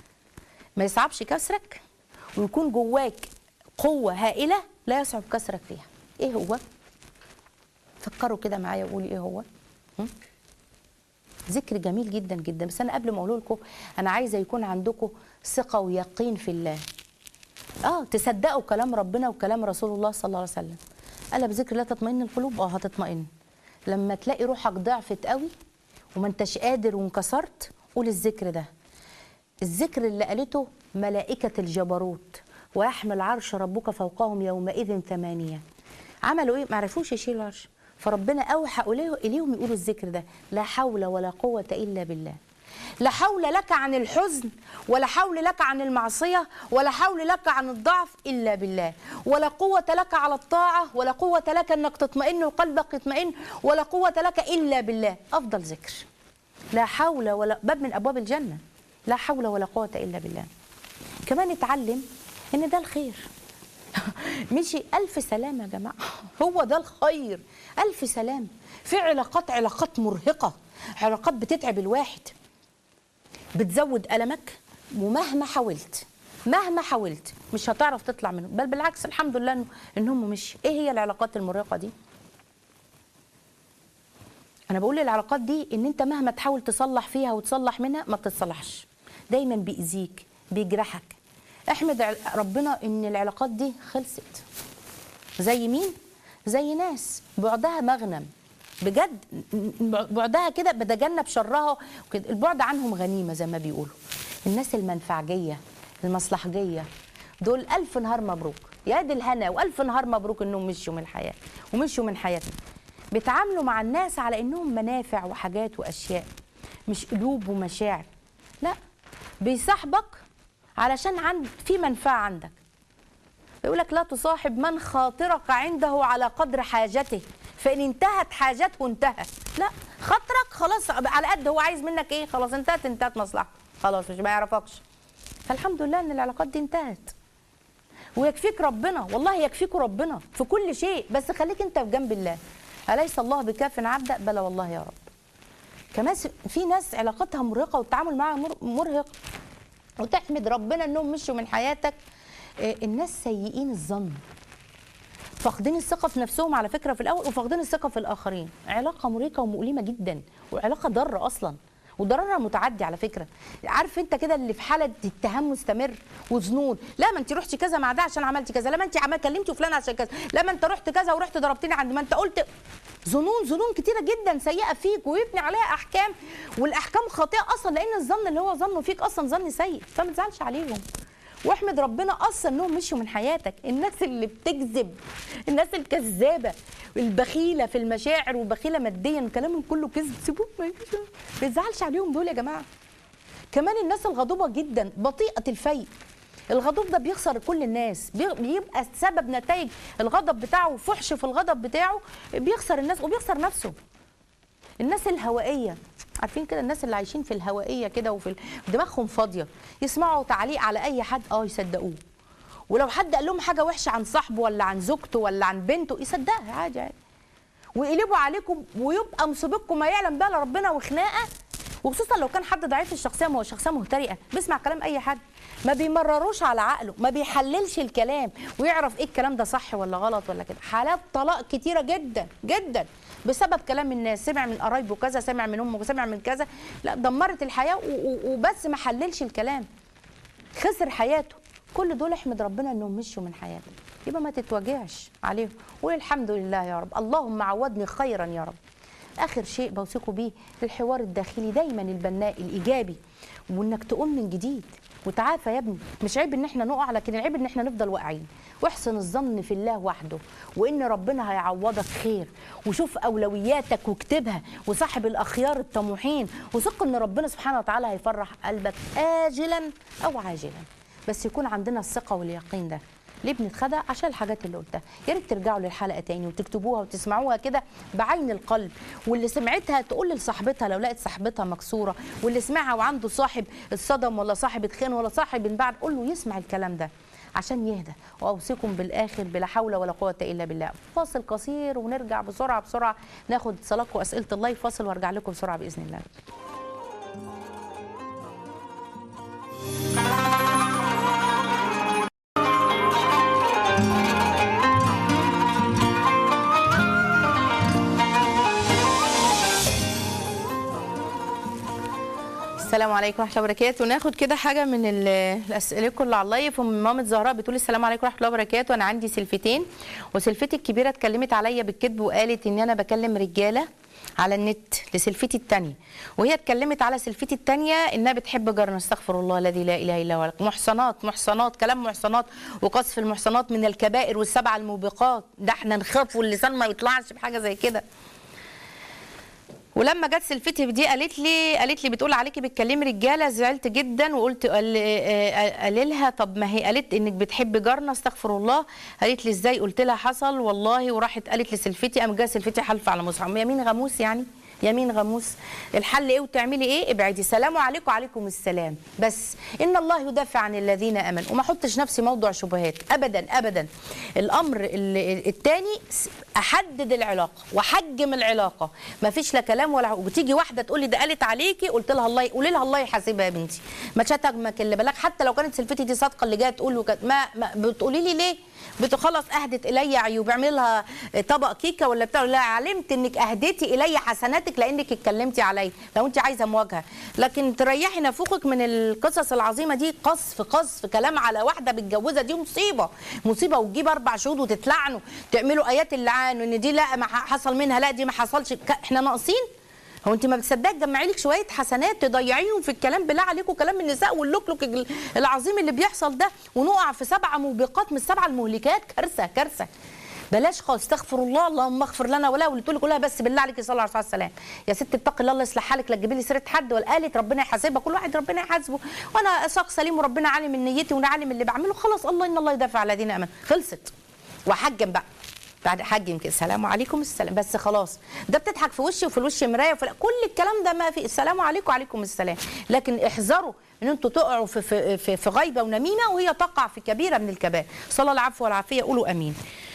ما يصعبش كسرك ويكون جواك قوه هائله لا يصعب كسرك فيها ايه هو فكروا كده معايا وقولي ايه هو م? ذكر جميل جدا جدا بس انا قبل ما اقول لكم انا عايزه يكون عندكم ثقه ويقين في الله اه تصدقوا كلام ربنا وكلام رسول الله صلى الله عليه وسلم الا بذكر الله تطمئن القلوب اه هتطمئن لما تلاقي روحك ضعفت قوي وما انتش قادر وانكسرت قول الذكر ده الذكر اللي قالته ملائكه الجبروت ويحمل عرش ربك فوقهم يومئذ ثمانيه عملوا ايه ما عرفوش يشيلوا العرش فربنا اوحى اليهم يقولوا الذكر ده لا حول ولا قوه الا بالله لا حول لك عن الحزن ولا حول لك عن المعصية ولا حول لك عن الضعف إلا بالله ولا قوة لك على الطاعة ولا قوة لك أنك تطمئن وقلبك يطمئن ولا قوة لك إلا بالله أفضل ذكر لا حول ولا باب من أبواب الجنة لا حول ولا قوة إلا بالله كمان اتعلم إن ده الخير مشي ألف سلامة يا جماعة هو ده الخير ألف سلامة في علاقات علاقات مرهقة علاقات بتتعب الواحد بتزود ألمك ومهما حاولت مهما حاولت مش هتعرف تطلع منه بل بالعكس الحمد لله إنه- انهم مش ايه هي العلاقات المرهقه دي انا بقول العلاقات دي ان انت مهما تحاول تصلح فيها وتصلح منها ما بتتصلحش دايما بيأذيك بيجرحك احمد عل- ربنا ان العلاقات دي خلصت زي مين زي ناس بعدها مغنم بجد بعدها كده بتجنب شرها وكده البعد عنهم غنيمه زي ما بيقولوا الناس المنفعجيه المصلحجيه دول الف نهار مبروك يا دي الهنا والف نهار مبروك انهم مشوا من الحياه ومشوا من حياتنا بيتعاملوا مع الناس على انهم منافع وحاجات واشياء مش قلوب ومشاعر لا بيصاحبك علشان عند في منفعه عندك يقول لك لا تصاحب من خاطرك عنده على قدر حاجته فان انتهت حاجته انتهى لا خاطرك خلاص على قد هو عايز منك ايه خلاص انتهت انتهت مصلحته خلاص مش ما يعرفكش فالحمد لله ان العلاقات دي انتهت ويكفيك ربنا والله يكفيك ربنا في كل شيء بس خليك انت في جنب الله اليس الله بكاف عبدا بلى والله يا رب كمان في ناس علاقتها مرهقه والتعامل معاها مر- مرهق وتحمد ربنا انهم مشوا من حياتك آه، الناس سيئين الظن فاقدين الثقه في نفسهم على فكره في الاول وفاقدين الثقه في الاخرين علاقه مرهقه ومؤلمه جدا وعلاقه ضاره اصلا وضررها متعدي على فكره عارف انت كده اللي في حاله اتهام مستمر وظنون لا ما انت رحتي كذا مع ده عشان عملتي كذا لا ما انت عمال كلمتي فلان عشان كذا لا ما انت رحت كذا ورحت ضربتني عند ما انت قلت ظنون ظنون كتيره جدا سيئه فيك ويبني عليها احكام والاحكام خاطئه اصلا لان الظن اللي هو ظنه فيك اصلا ظن سيء فما تزعلش عليهم واحمد ربنا اصلا انهم مشوا من حياتك الناس اللي بتكذب الناس الكذابه البخيله في المشاعر وبخيله ماديا كلامهم كله كذب سيبوهم ما يجوش. ما تزعلش عليهم دول يا جماعه كمان الناس الغضوبه جدا بطيئه الفيء الغضب ده بيخسر كل الناس بي- بيبقى سبب نتائج الغضب بتاعه فحش في الغضب بتاعه بيخسر الناس وبيخسر نفسه الناس الهوائيه عارفين كده الناس اللي عايشين في الهوائيه كده وفي ال- دماغهم فاضيه يسمعوا تعليق على اي حد اه يصدقوه ولو حد قال لهم حاجه وحشه عن صاحبه ولا عن زوجته ولا عن بنته يصدقها عادي عادي ويقلبوا عليكم ويبقى مصيبتكم ما يعلم بها إلا ربنا وخناقه وخصوصا لو كان حد ضعيف الشخصيه ما هو شخصيه مهترئه بيسمع كلام اي حد ما بيمرروش على عقله ما بيحللش الكلام ويعرف ايه الكلام ده صح ولا غلط ولا كده حالات طلاق كتيره جدا جدا بسبب كلام الناس سمع من قرايبه كذا سمع من امه سمع من كذا لا دمرت الحياه و- و- وبس ما حللش الكلام خسر حياته كل دول احمد ربنا انهم مشوا من حياتك يبقى ما تتوجعش عليهم قول الحمد لله يا رب اللهم عوضني خيرا يا رب اخر شيء بوصيكم بيه الحوار الداخلي دايما البناء الايجابي وانك تقوم من جديد وتعافى يا ابني مش عيب ان احنا نقع لكن العيب ان احنا نفضل واقعين واحسن الظن في الله وحده وان ربنا هيعوضك خير وشوف اولوياتك واكتبها وصاحب الاخيار الطموحين وثق ان ربنا سبحانه وتعالى هيفرح قلبك اجلا او عاجلا بس يكون عندنا الثقه واليقين ده ليه بنتخدع عشان الحاجات اللي قلتها يا ريت ترجعوا للحلقه تاني وتكتبوها وتسمعوها كده بعين القلب واللي سمعتها تقول لصاحبتها لو لقت صاحبتها مكسوره واللي سمعها وعنده صاحب اتصدم ولا صاحب اتخان ولا صاحب انبعد قول له يسمع الكلام ده عشان يهدى واوصيكم بالاخر بلا حول ولا قوه الا بالله فاصل قصير ونرجع بسرعه بسرعه ناخد صلاتكم واسئله الله فاصل وارجع لكم بسرعه باذن الله السلام عليكم ورحمه الله وبركاته ناخد كده حاجه من ال- الاسئله كلها على اللايف ومن مامة زهراء بتقول السلام عليكم ورحمه الله وبركاته انا عندي سلفتين وسلفتي الكبيره اتكلمت عليا بالكذب وقالت ان انا بكلم رجاله على النت لسلفتي الثانيه وهي اتكلمت على سلفتي الثانيه انها بتحب جارنا استغفر الله الذي لا اله الا هو محصنات محصنات كلام محصنات وقذف المحصنات من الكبائر والسبع الموبقات ده احنا نخاف واللسان ما يطلعش بحاجه زي كده ولما جت سلفتي دي قالت لي قالت لي بتقول عليكي بتكلمي رجاله زعلت جدا وقلت قال آه، قال لها طب ما هي قالت انك بتحبي جارنا استغفر الله قالت لي ازاي قلت لها حصل والله وراحت قالت لسلفتي قام جه سلفتي حلفه على مصحف يمين غموس يعني يمين غموس الحل ايه وتعملي ايه ابعدي سلام عليكم وعليكم السلام بس ان الله يدافع عن الذين امنوا وما احطش نفسي موضوع شبهات ابدا ابدا الامر ال- التاني س- احدد العلاقه واحجم العلاقه ما فيش لا كلام ولا وتيجي واحده تقول لي ده قالت عليكي قلت لها الله قولي لها الله يحاسبها يا بنتي ما تشتمك اللي بالك حتى لو كانت سلفتي دي صادقه اللي جايه تقول له كانت- ما, ما بتقولي لي ليه بت- خلاص اهدت الي عيوب اعمل لها طبق كيكه ولا بتاع لا علمت انك اهديتي الي حسناتك لانك اتكلمتي عليا لو انت عايزه مواجهه لكن تريحي نفوخك من القصص العظيمه دي قصف قصف كلام على واحده متجوزه دي مصيبه مصيبه وتجيب اربع شهود وتتلعنوا تعملوا ايات اللعان وان دي لا ما ح- حصل منها لا دي ما حصلش ك- احنا ناقصين هو انت ما بتصدقي تجمعي لك شويه حسنات تضيعيهم في الكلام بالله عليكم كلام النساء واللوكلوك ال- العظيم اللي بيحصل ده ونقع في سبعه موبقات من السبعه المهلكات كارثه كارثه بلاش خالص استغفر الله اللهم اغفر لنا ولا واللي تقول كلها بس بالله عليك صلى الله عليه وسلم يا ست اتقي الله الله يصلح حالك لا تجيبي لي سيره حد ولا قالت ربنا يحاسبها كل واحد ربنا يحاسبه وانا شخص سليم وربنا عالم من نيتي وانا عالم اللي بعمله خلاص الله ان الله يدافع على الذين امنوا خلصت وحجم بقى بعد حجم كده السلام عليكم السلام بس خلاص ده بتضحك في وشي وفي الوش مرايه وفي كل الكلام ده ما في السلام عليكم وعليكم السلام لكن احذروا ان انتوا تقعوا في في في, في غيبه ونميمه وهي تقع في كبيره من الكبائر صلى الله العفو والعافيه قولوا امين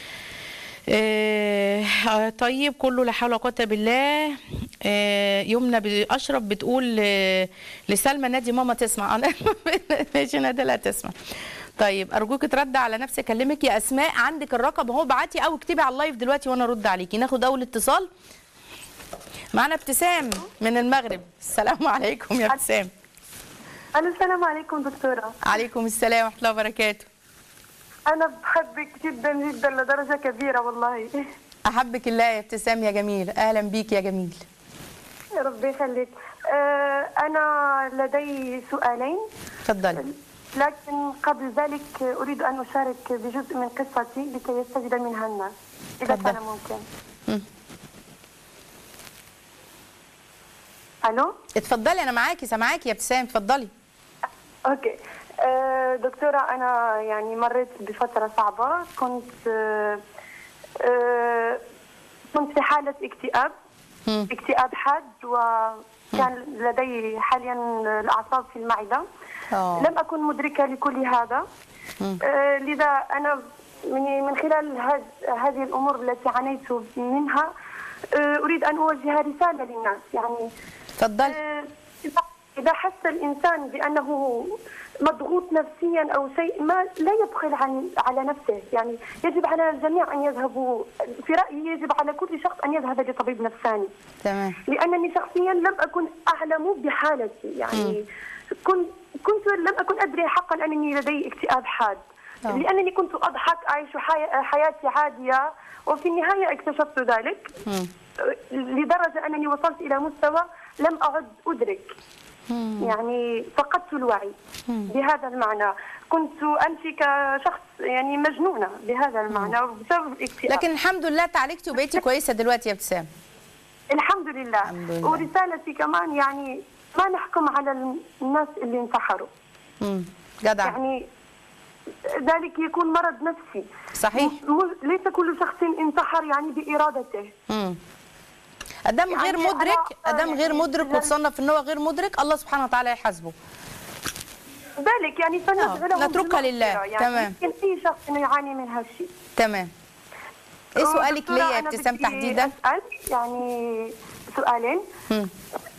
آه طيب كله لا حول ولا قوه إلا بالله آه يمنى اشرف بتقول آه لسلمى نادي ماما تسمع انا ماشي نادي لا تسمع طيب ارجوك ترد على نفسي اكلمك يا اسماء عندك الرقم اهو ابعتي او اكتبي على اللايف دلوقتي وانا ارد عليكي ناخد اول اتصال معانا ابتسام من المغرب السلام عليكم يا ابتسام ألو السلام عليكم دكتورة عليكم السلام ورحمه الله وبركاته أنا بحبك جدا جدا لدرجة كبيرة والله احبك الله يا ابتسام يا جميل اهلا بيك يا جميل يا ربي يخليك آه، أنا لدي سؤالين اتفضلي لكن قبل ذلك أريد أن أشارك بجزء من قصتي لكي يستفيد منها الناس إذا اتفضل. كان ممكن مم. ألو اتفضلي انا معاكي سامعاكي يا ابتسام اتفضلي اوكي آه، دكتورة أنا يعني مريت بفترة صعبة كنت آه، آه، كنت في حالة اكتئاب مم. اكتئاب حاد وكان لدي حاليا الأعصاب في المعدة آه. لم أكن مدركة لكل هذا آه، لذا أنا من من خلال هذ- هذه الأمور التي عانيت منها آه، أريد أن أوجه رسالة للناس يعني اتفضلي آه، إذا حس الإنسان بأنه مضغوط نفسيا أو شيء ما لا يبخل عن على نفسه يعني يجب على الجميع أن يذهبوا في رأيي يجب على كل شخص أن يذهب لطبيب نفساني تمام لأنني شخصيا لم أكن أعلم بحالتي يعني كنت كنت لم أكن أدري حقا أنني لدي اكتئاب حاد آه. لأنني كنت أضحك أعيش حي- حياتي عادية وفي النهاية اكتشفت ذلك مم. لدرجة أنني وصلت إلى مستوى لم أعد أدرك يعني فقدت الوعي بهذا المعنى كنت أمشي كشخص يعني مجنونة بهذا المعنى بسبب الاكتئاب لكن الحمد لله تعالجتي وبقيتي كويسه دلوقتي يا ابتسام الحمد لله. الحمد لله. ورسالتي كمان يعني ما نحكم على الناس اللي انتحروا مم. جدع يعني ذلك يكون مرض نفسي صحيح. م- ليس كل شخص انتحر يعني بإرادته مم. ادام يعني غير أنا مدرك أختار ادام غير يعني مدرك لازم- وتصنف ان هو غير مدرك الله سبحانه وتعالى يحاسبه ذلك يعني فندعو نتركها بالمغفرة. لله. يعني تمام. يمكن أي شخص إنه يعاني من هالشيء تمام ايه سؤالك دكتورة، ليا يا أنا ابتسام بدي تحديدا أسأل يعني سؤالين مم.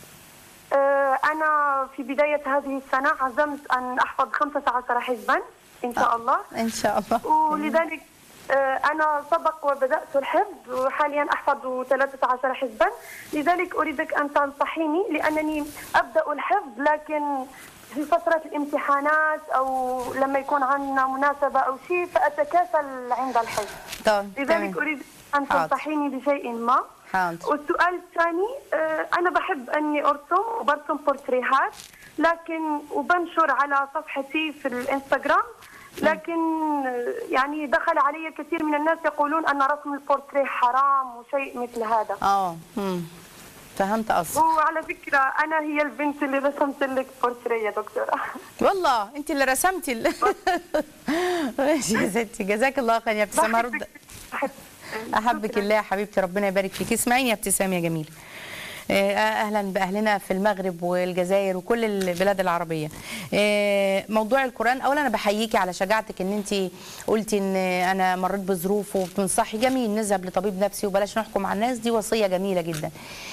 آه، أنا في بداية هذه السنة عزمت أن أحفظ 15 حزبا إن شاء الله ان شاء الله ولذلك آه، أنا سبق وبدأت الحفظ وحاليا أحفظ 13 حزبا لذلك أريدك أن تنصحيني لأنني أبدأ الحفظ لكن في فترة الامتحانات أو لما يكون عندنا مناسبة أو شيء فأتكاسل عند الحفظ طيب لذلك تمام أريد أن حاضر. تنصحيني بشيء ما حاضر والسؤال الثاني آه، أنا بحب أني أرسم وبرسم بورتريهات لكن وبنشر على صفحتي في الانستغرام لكن آه، يعني دخل علي كثير من الناس يقولون أن رسم البورتريه حرام وشيء مثل هذا اه مم. فهمت قصدك وعلى فكرة أنا هي البنت اللي رسمت لك بورتريه يا دكتورة والله انت اللي رسمتي ال... ماشي يا ستي جزاك الله خير يا ابتسام هرد بحبك. احبك الله يا حبيبتي ربنا يبارك فيك اسمعيني يا ابتسام يا جميل آه، اهلا باهلنا في المغرب والجزائر وكل البلاد العربيه آه، موضوع القران اولا انا بحييكي على شجاعتك ان انت قلتي ان انا مريت بظروف وبتنصحي جميل نذهب لطبيب نفسي وبلاش نحكم على الناس دي وصيه جميله جدا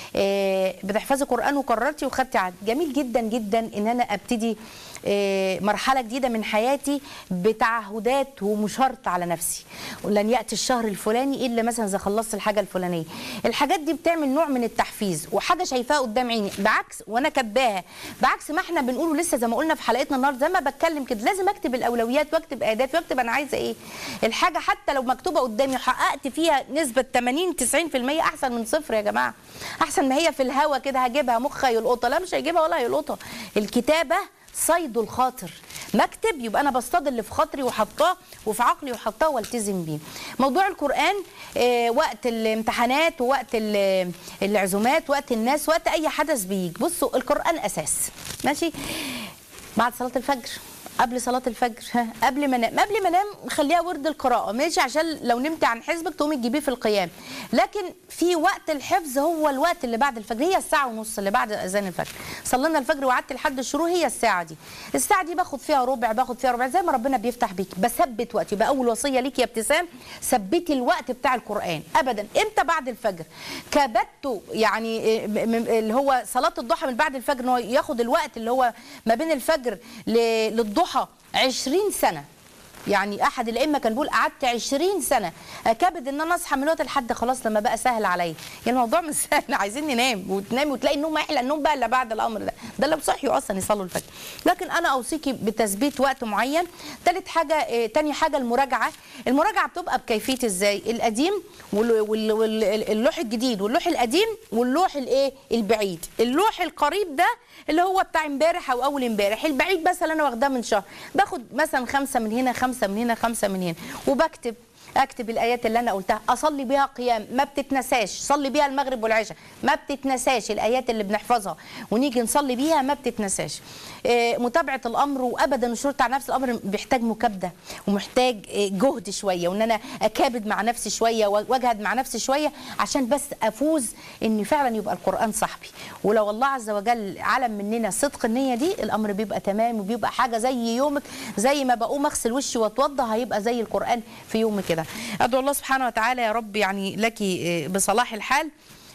آه، بتحفظي قران وقررتي وخدتي عهد جميل جدا جدا ان انا ابتدي آه، مرحله جديده من حياتي بتعهدات ومشارطه على نفسي ولن ياتي الشهر الفلاني الا مثلا اذا خلصت الحاجه الفلانيه الحاجات دي بتعمل نوع من التحفيز وحاجه شايفاها قدام عيني بعكس وانا كاتباها بعكس ما احنا بنقوله لسه زي ما قلنا في حلقتنا النهارده زي ما بتكلم كده لازم اكتب الاولويات واكتب اهدافي واكتب انا عايزه ايه الحاجه حتى لو مكتوبه قدامي حققت فيها نسبه 80 90% احسن من صفر يا جماعه احسن ما هي في الهوا كده هجيبها مخها يلقطها لا مش هيجيبها ولا هيلقطها الكتابه صيد الخاطر مكتب يبقى انا بصطاد اللي في خاطري وحطاه وفي عقلي وحطاه والتزم بيه موضوع القران آه، وقت الامتحانات ووقت ال- العزومات وقت الناس وقت اي حدث بيجي بصوا القران اساس ماشي بعد صلاه الفجر قبل صلاة الفجر ها، قبل ما انام قبل ما انام خليها ورد القراءة ماشي عشان لو نمت عن حزبك تقومي تجيبيه في القيام لكن في وقت الحفظ هو الوقت اللي بعد الفجر هي الساعة ونص اللي بعد اذان الفجر صلينا الفجر وقعدت لحد الشروق هي الساعة دي الساعة دي باخد فيها ربع باخد فيها ربع زي ما ربنا بيفتح بيك بثبت وقتي يبقى اول وصية ليك يا ابتسام ثبتي الوقت بتاع القرآن ابدا امتى بعد الفجر كبت يعني إيه، م- م- اللي هو صلاة الضحى من بعد الفجر ان هو ياخد الوقت اللي هو ما بين الفجر ل- للضحى 20 سنة يعني احد الائمه كان بيقول قعدت 20 سنه اكابد ان انا اصحى من الوقت لحد خلاص لما بقى سهل عليا يعني الموضوع مش سهل عايزين ننام وتنامي وتلاقي النوم ما يحلى النوم بقى الا بعد الامر ده ده اللي بصحيوا اصلا يصلوا الفجر لكن انا اوصيكي بتثبيت وقت معين ثالث حاجه آه، تاني حاجه المراجعه المراجعه بتبقى بكيفيه ازاي القديم واللوح الجديد واللوح القديم واللوح الايه البعيد اللوح القريب ده اللي هو بتاع امبارح او اول امبارح البعيد مثلا انا واخداه من شهر باخد مثلا خمسه من هنا خمسه من هنا خمسه من هنا وبكتب اكتب الايات اللي انا قلتها اصلي بيها قيام ما بتتنساش صلي بيها المغرب والعشاء ما بتتنساش الايات اللي بنحفظها ونيجي نصلي بيها ما بتتنساش آه، متابعه الامر وابدا الشرط على نفس الامر بيحتاج مكابده ومحتاج آه، جهد شويه وان انا اكابد مع نفسي شويه واجهد مع نفسي شويه عشان بس افوز ان فعلا يبقى القران صاحبي ولو الله عز وجل علم مننا صدق النيه دي الامر بيبقى تمام وبيبقى حاجه زي يومك زي ما بقوم اغسل وشي واتوضى هيبقى زي القران في يوم كده ادعو الله سبحانه وتعالى يا رب يعني لك آه، بصلاح الحال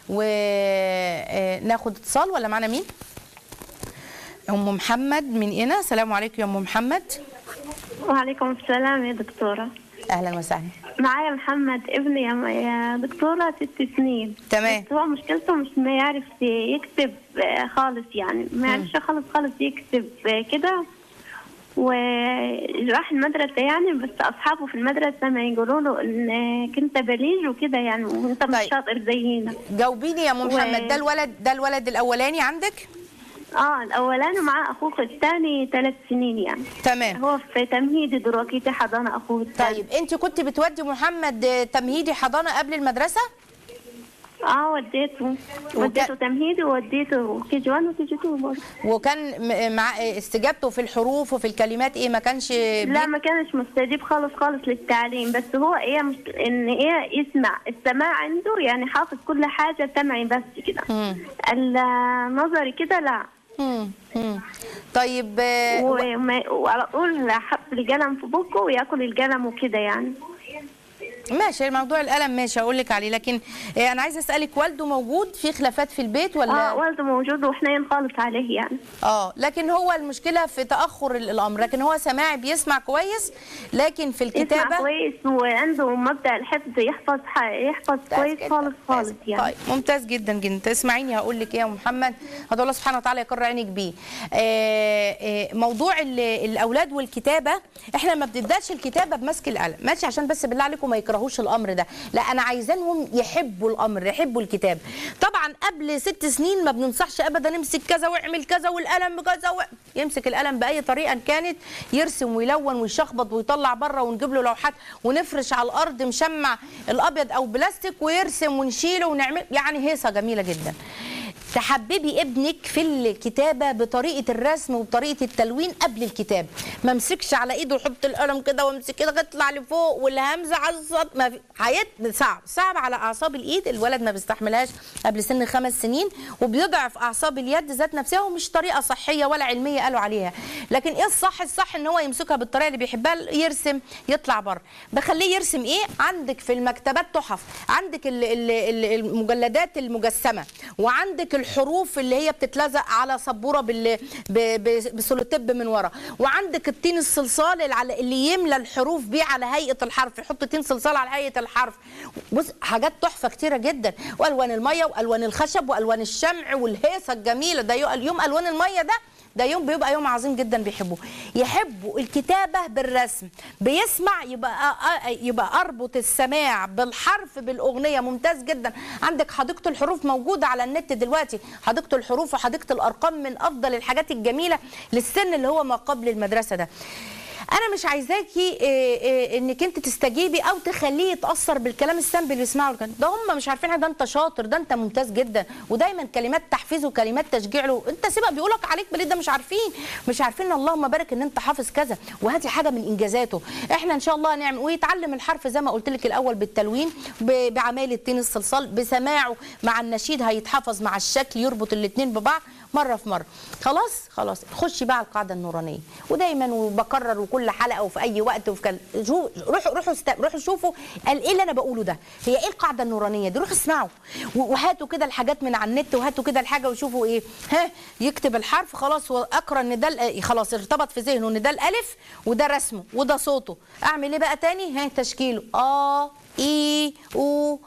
وناخد اتصال ولا معنا مين ام محمد من هنا السلام عليكم يا ام محمد وعليكم السلام يا دكتورة اهلا وسهلا معايا محمد ابني يا يا دكتورة ست سنين تمام. بس هو مشكلته مش ما يعرف يكتب آه، خالص يعني ما يعرفش خالص خالص يكتب آه، كده وراح المدرسة يعني بس أصحابه في المدرسة ما يقولوا له إنك أنت بليج وكده يعني وأنت مش طيب. شاطر زينا جاوبيني يا ام و- محمد ده الولد ده الولد الاولاني عندك اه الأولاني مع أخوه الثاني ثلاث سنين يعني تمام هو في تمهيدي دلوقتي حضانة أخوه الثاني طيب انت كنت بتودي محمد تمهيدي حضانه قبل المدرسه اه وديته وديته تمهيدي ووديته كي جي 1 وكي جي 2 برضه وكان م- مع استجابته في الحروف وفي الكلمات ايه ما كانش لا ما كانش مستجيب خالص خالص للتعليم بس هو ايه مش ان ايه يسمع السماع عنده يعني حافظ كل حاجه سمعي بس كده مم. النظري كده لا مم. مم. طيب آه، وما- وعلى طول حط القلم في بقه وياكل القلم وكده يعني ماشي موضوع القلم ماشي هقول لك عليه لكن آه، انا عايزه اسالك والده موجود في خلافات في البيت ولا اه والده موجود وحنين خالص عليه يعني اه لكن هو المشكله في تاخر ال- الامر لكن هو سماعي بيسمع كويس لكن في يسمع الكتابه كويس وعنده مبدأ الحفظ يحفظ ح- يحفظ كويس جداً. خالص خالص طيب. يعني طيب ممتاز جدا جدا تسمعيني هقول لك ايه يا أم محمد هدعو الله سبحانه وتعالى يقر عينك بيه آه، آه، موضوع ال- الاولاد والكتابه احنا ما بنبداش الكتابه بمسك القلم ماشي عشان بس بالله عليكم ما يكرهوش الامر ده لا انا عايزانهم يحبوا الامر يحبوا الكتاب طبعا قبل ست سنين ما بننصحش ابدا امسك كذا واعمل كذا والقلم كذا و... يمسك القلم باي طريقه إن كانت يرسم ويلون ويشخبط ويطلع بره ونجيب له لوحات ونفرش على الارض مشمع الابيض او بلاستيك ويرسم ونشيله ونعمل يعني هيصه جميله جدا تحببي ابنك في الكتابه بطريقه الرسم وبطريقه التلوين قبل الكتاب ما امسكش على ايده ويحط القلم كده وامسك كده يطلع لفوق والهمزه على الصوت ما في حياه صعب صعب على اعصاب الايد الولد ما بيستحملهاش قبل سن خمس سنين وبيضعف اعصاب اليد ذات نفسها ومش طريقه صحيه ولا علميه قالوا عليها لكن ايه الصح الصح ان هو يمسكها بالطريقه اللي بيحبها يرسم يطلع بره بخليه يرسم ايه عندك في المكتبات تحف عندك ال- ال- ال- المجلدات المجسمه وعندك الحروف اللي هي بتتلزق على سبوره بال ب- ب- بسولوتيب من ورا وعندك التين الصلصال اللي على- اللي يملى الحروف بيه على هيئه الحرف يحط تين صلصال على هيئه الحرف بص حاجات تحفه كتيره جدا والوان الميه والوان الخشب والوان الشمع والهيصه الجميله ده يو- اليوم الوان الميه ده ده يوم بيبقى يوم عظيم جدا بيحبوه يحبوا الكتابه بالرسم بيسمع يبقى أ- يبقى اربط السماع بالحرف بالاغنيه ممتاز جدا عندك حديقه الحروف موجوده على النت دلوقتي حديقه الحروف وحديقه الارقام من افضل الحاجات الجميله للسن اللي هو ما قبل المدرسه ده انا مش عايزاكي إيه إيه انك انت تستجيبي او تخليه يتاثر بالكلام السام اللي بيسمعه الكلام. ده هم مش عارفين حاجة، ده انت شاطر ده انت ممتاز جدا ودايما كلمات تحفيز وكلمات تشجيع له انت سيبك بيقولك عليك بليه ده مش عارفين مش عارفين اللهم بارك ان انت حافظ كذا وهذه حاجه من انجازاته احنا ان شاء الله هنعمل ويتعلم الحرف زي ما قلت لك الاول بالتلوين ب- بعمايل التين الصلصال بسماعه مع النشيد هيتحفظ مع الشكل يربط الاثنين ببعض مره في مره خلاص خلاص خشي بقى على القاعده النورانيه ودايما وبكرر وكل حلقه وفي اي وقت وفي كل... شو... روحوا روحوا است... روحوا شوفوا قال ايه اللي انا بقوله ده هي ايه القاعده النورانيه دي روحوا اسمعوا و- وهاتوا كده الحاجات من على النت وهاتوا كده الحاجه وشوفوا ايه ها يكتب الحرف خلاص واقرا ان ده ال- خلاص ارتبط في ذهنه ان ده الالف وده رسمه وده صوته اعمل ايه بقى تاني ها تشكيله اه اي او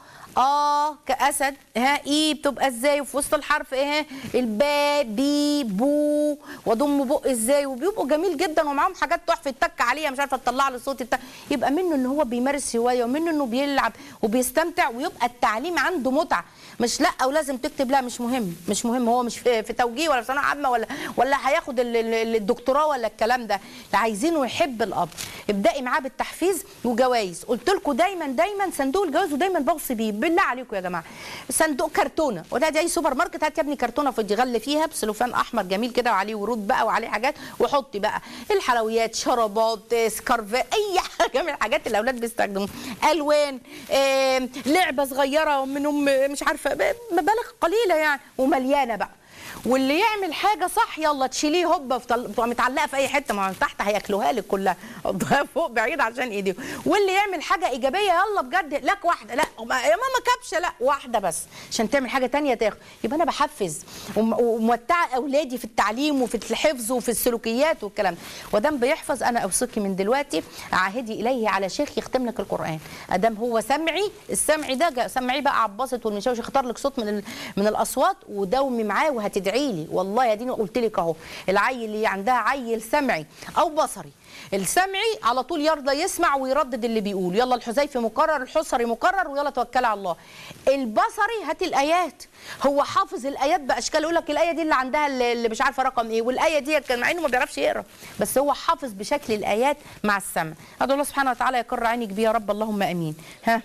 اه كاسد ها اي بتبقى ازاي وفي وسط الحرف ايه ها البا بي بو واضم بق ازاي وبيبقوا جميل جدا ومعاهم حاجات تحفه تك عليها مش عارفه تطلع له صوت التك يبقى منه ان هو بيمارس هوايه ومنه انه بيلعب وبيستمتع ويبقى التعليم عنده متعه مش لا ولازم تكتب لا مش مهم مش مهم هو مش في, في توجيه ولا في ثانويه عامه ولا ولا هياخد ال- ال- الدكتوراه ولا الكلام ده لا عايزينه يحب الاب ابدأي معاه بالتحفيز وجوائز قلت لكم دايما دايما صندوق الجوائز ودايما بوصي بيه بالله عليكم يا جماعه صندوق كرتونه ولا دي اي سوبر ماركت هات يا ابني كرتونه في غلي فيها بسلوفان احمر جميل كده وعليه ورود بقى وعليه حاجات وحطي بقى الحلويات شرابات سكارفات اي حاجه من الحاجات اللي الاولاد بيستخدموها الوان آم، لعبه صغيره منهم مش عارفه ب- مبالغ قليله يعني ومليانه بقى واللي يعمل حاجه صح يلا تشيليه هوبا في طل- بتبقى متعلقه في اي حته ما هو تحت هياكلوها لك كلها حطها فوق بعيد عشان ايديهم واللي يعمل حاجه ايجابيه يلا بجد لك واحده لا ما- يا ماما كبشه لا واحده بس عشان تعمل حاجه تانية تاخد يبقى انا بحفز وم- وموتعه اولادي في التعليم وفي الحفظ وفي السلوكيات والكلام ده ودام بيحفظ انا اوصيكي من دلوقتي عاهدي اليه على شيخ يختم لك القران ادام هو سمعي السمعي ده جا- سمعيه بقى عباسط والمشاوش اختار لك صوت من ال- من الاصوات وداومي معاه وهتدعي لي والله يا ديني قلت لك اهو العيل اللي عندها عيل سمعي او بصري السمعي على طول يرضى يسمع ويردد اللي بيقول يلا الحذيفي مكرر الحصري مكرر ويلا توكل على الله البصري هات الايات هو حافظ الايات باشكال يقول لك الايه دي اللي عندها اللي اللي مش عارفه رقم ايه والايه دي كان مع انه ما بيعرفش يقرا بس هو حافظ بشكل الايات مع السمع ادعو الله سبحانه وتعالى يقر عينك بيه يا رب اللهم امين ها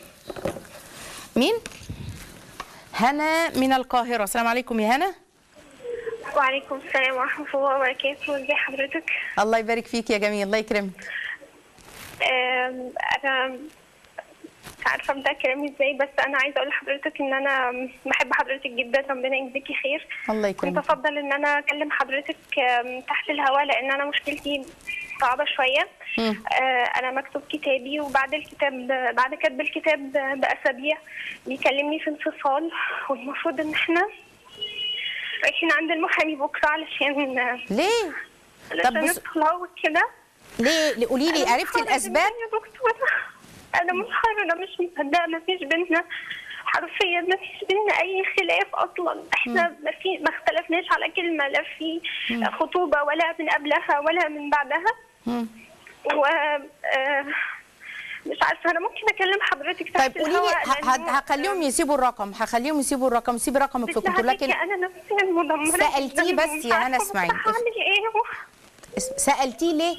مين هنا من القاهره السلام عليكم يا هنا وعليكم السلام ورحمة الله وبركاته ازي حضرتك الله يبارك فيك يا جميل الله يكرمك آم، انا مش عارفة ابدأ كلامي ازاي بس انا عايزة اقول لحضرتك ان انا بحب حضرتك جدا ربنا يجزيكي خير الله كنت يكرمك افضل ان انا اكلم حضرتك آم، تحت الهواء لان انا مشكلتي صعبة شوية مم. آه، انا مكتوب كتابي وبعد الكتاب بعد كتب الكتاب باسابيع بيكلمني في انفصال والمفروض ان احنا رايحين عند المحامي بكره علشان ليه طب علشان بص الطلاق كده ليه قولي لي أنا عرفتي متخرجة الاسباب يا دكتورة أنا متخرجة مش مصدقة مفيش بينا حرفيا مفيش بينا أي خلاف أصلا إحنا ما في ما اختلفناش على كلمة لا في خطوبة ولا من قبلها ولا من بعدها مم. و آه، مش عارفة أنا ممكن أكلم حضرتك تحت طيب قولي لي الهواء ه- ه- لأنه- هخليهم يسيبوا الرقم هخليهم يسيبوا الرقم سيبي رقمك في بالله كنترول عليكي لكن أنا نفسيا مدمرة سألتيه جداً بس ومش يا هنا عارفة اسمعيني. بصراحة أعمل إيه اس- سالتيه ليه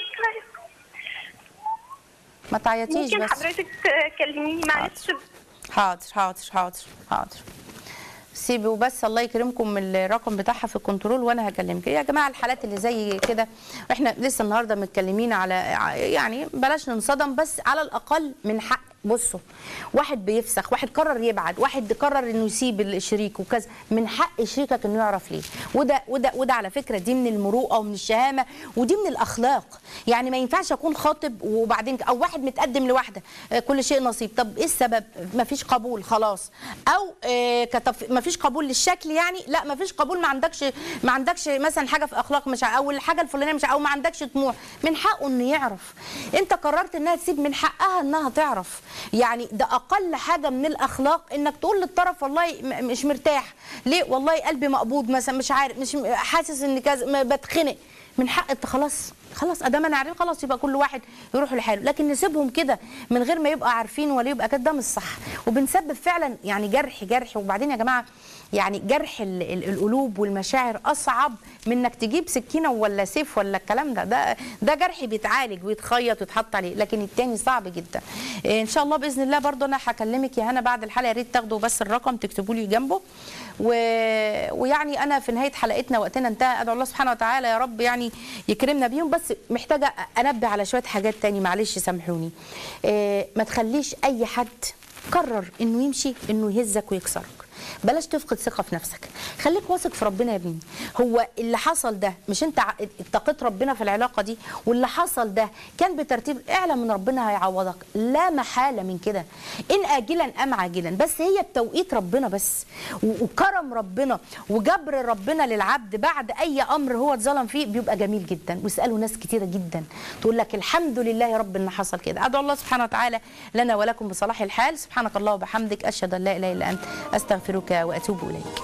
ما تعيطيش ممكن بس حضرتك تكلميني معلش حاضر حاضر حاضر حاضر سيبوا بس الله يكرمكم الرقم بتاعها في الكنترول وانا هكلمك يا جماعه الحالات اللي زي كده احنا لسه النهارده متكلمين على يعني بلاش ننصدم بس على الاقل من حق بصوا واحد بيفسخ واحد قرر يبعد واحد قرر انه يسيب الشريك وكذا من حق شريكك انه يعرف ليه وده وده وده على فكره دي من المروءه ومن الشهامه ودي من الاخلاق يعني ما ينفعش اكون خاطب وبعدين او واحد متقدم لواحده آه، كل شيء نصيب طب ايه السبب ما فيش قبول خلاص او آه، كتف... ما فيش قبول للشكل يعني لا ما فيش قبول ما عندكش ما عندكش مثلا حاجه في اخلاق مش ع- او الحاجه الفلانيه مش او ما عندكش طموح من حقه انه يعرف انت قررت انها تسيب من حقها انها تعرف يعني ده اقل حاجه من الاخلاق انك تقول للطرف والله م- مش مرتاح ليه والله قلبي مقبوض مثلا مش عارف مش م- حاسس ان كذا م- بتخنق من حق انت خلاص خلاص ادام انا عارف خلاص يبقى كل واحد يروح لحاله لكن نسيبهم كده من غير ما يبقى عارفين ولا يبقى كده ده مش صح وبنسبب فعلا يعني جرح جرح وبعدين يا جماعه يعني جرح ال- ال- القلوب والمشاعر اصعب من انك تجيب سكينه ولا سيف ولا الكلام ده ده ده جرح بيتعالج ويتخيط ويتحط عليه لكن التاني صعب جدا إيه ان شاء الله باذن الله برضو انا هكلمك يا هنا بعد الحلقه يا ريت تاخدوا بس الرقم تكتبوا لي جنبه و... ويعني انا في نهايه حلقتنا وقتنا انتهى ادعو الله سبحانه وتعالى يا رب يعني يكرمنا بيهم بس محتاجه انبه على شويه حاجات تاني معلش سامحوني إيه ما تخليش اي حد قرر انه يمشي انه يهزك ويكسرك بلاش تفقد ثقه في نفسك خليك واثق في ربنا يا ابني هو اللي حصل ده مش انت ع- اتقيت ربنا في العلاقه دي واللي حصل ده كان بترتيب اعلم ان ربنا هيعوضك لا محاله من كده ان اجلا ام عاجلا بس هي بتوقيت ربنا بس و- وكرم ربنا وجبر ربنا للعبد بعد اي امر هو اتظلم فيه بيبقى جميل جدا واسالوا ناس كتيره جدا تقول لك الحمد لله يا رب ان حصل كده ادعو الله سبحانه وتعالى لنا ولكم بصلاح الحال سبحانك الله وبحمدك اشهد ان لا اله الا انت استغفرك واتوب اليك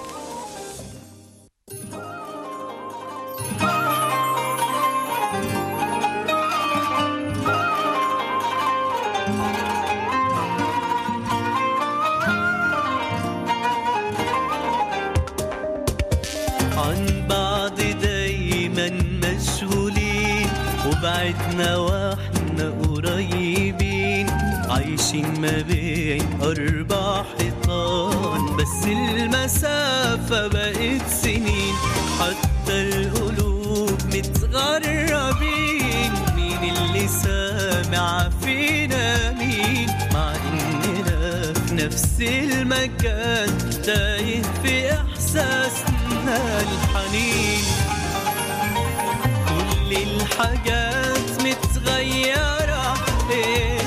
عن بعض دايما مشغولين وبعدنا واحنا قريبين عايشين ما بين أربع حيطان بس المسافة بقت سنين حتى القلوب متغربين مين اللي سامع فينا مين مع إننا في نفس المكان تايه في إحساسنا الحنين كل الحاجات متغيرة إيه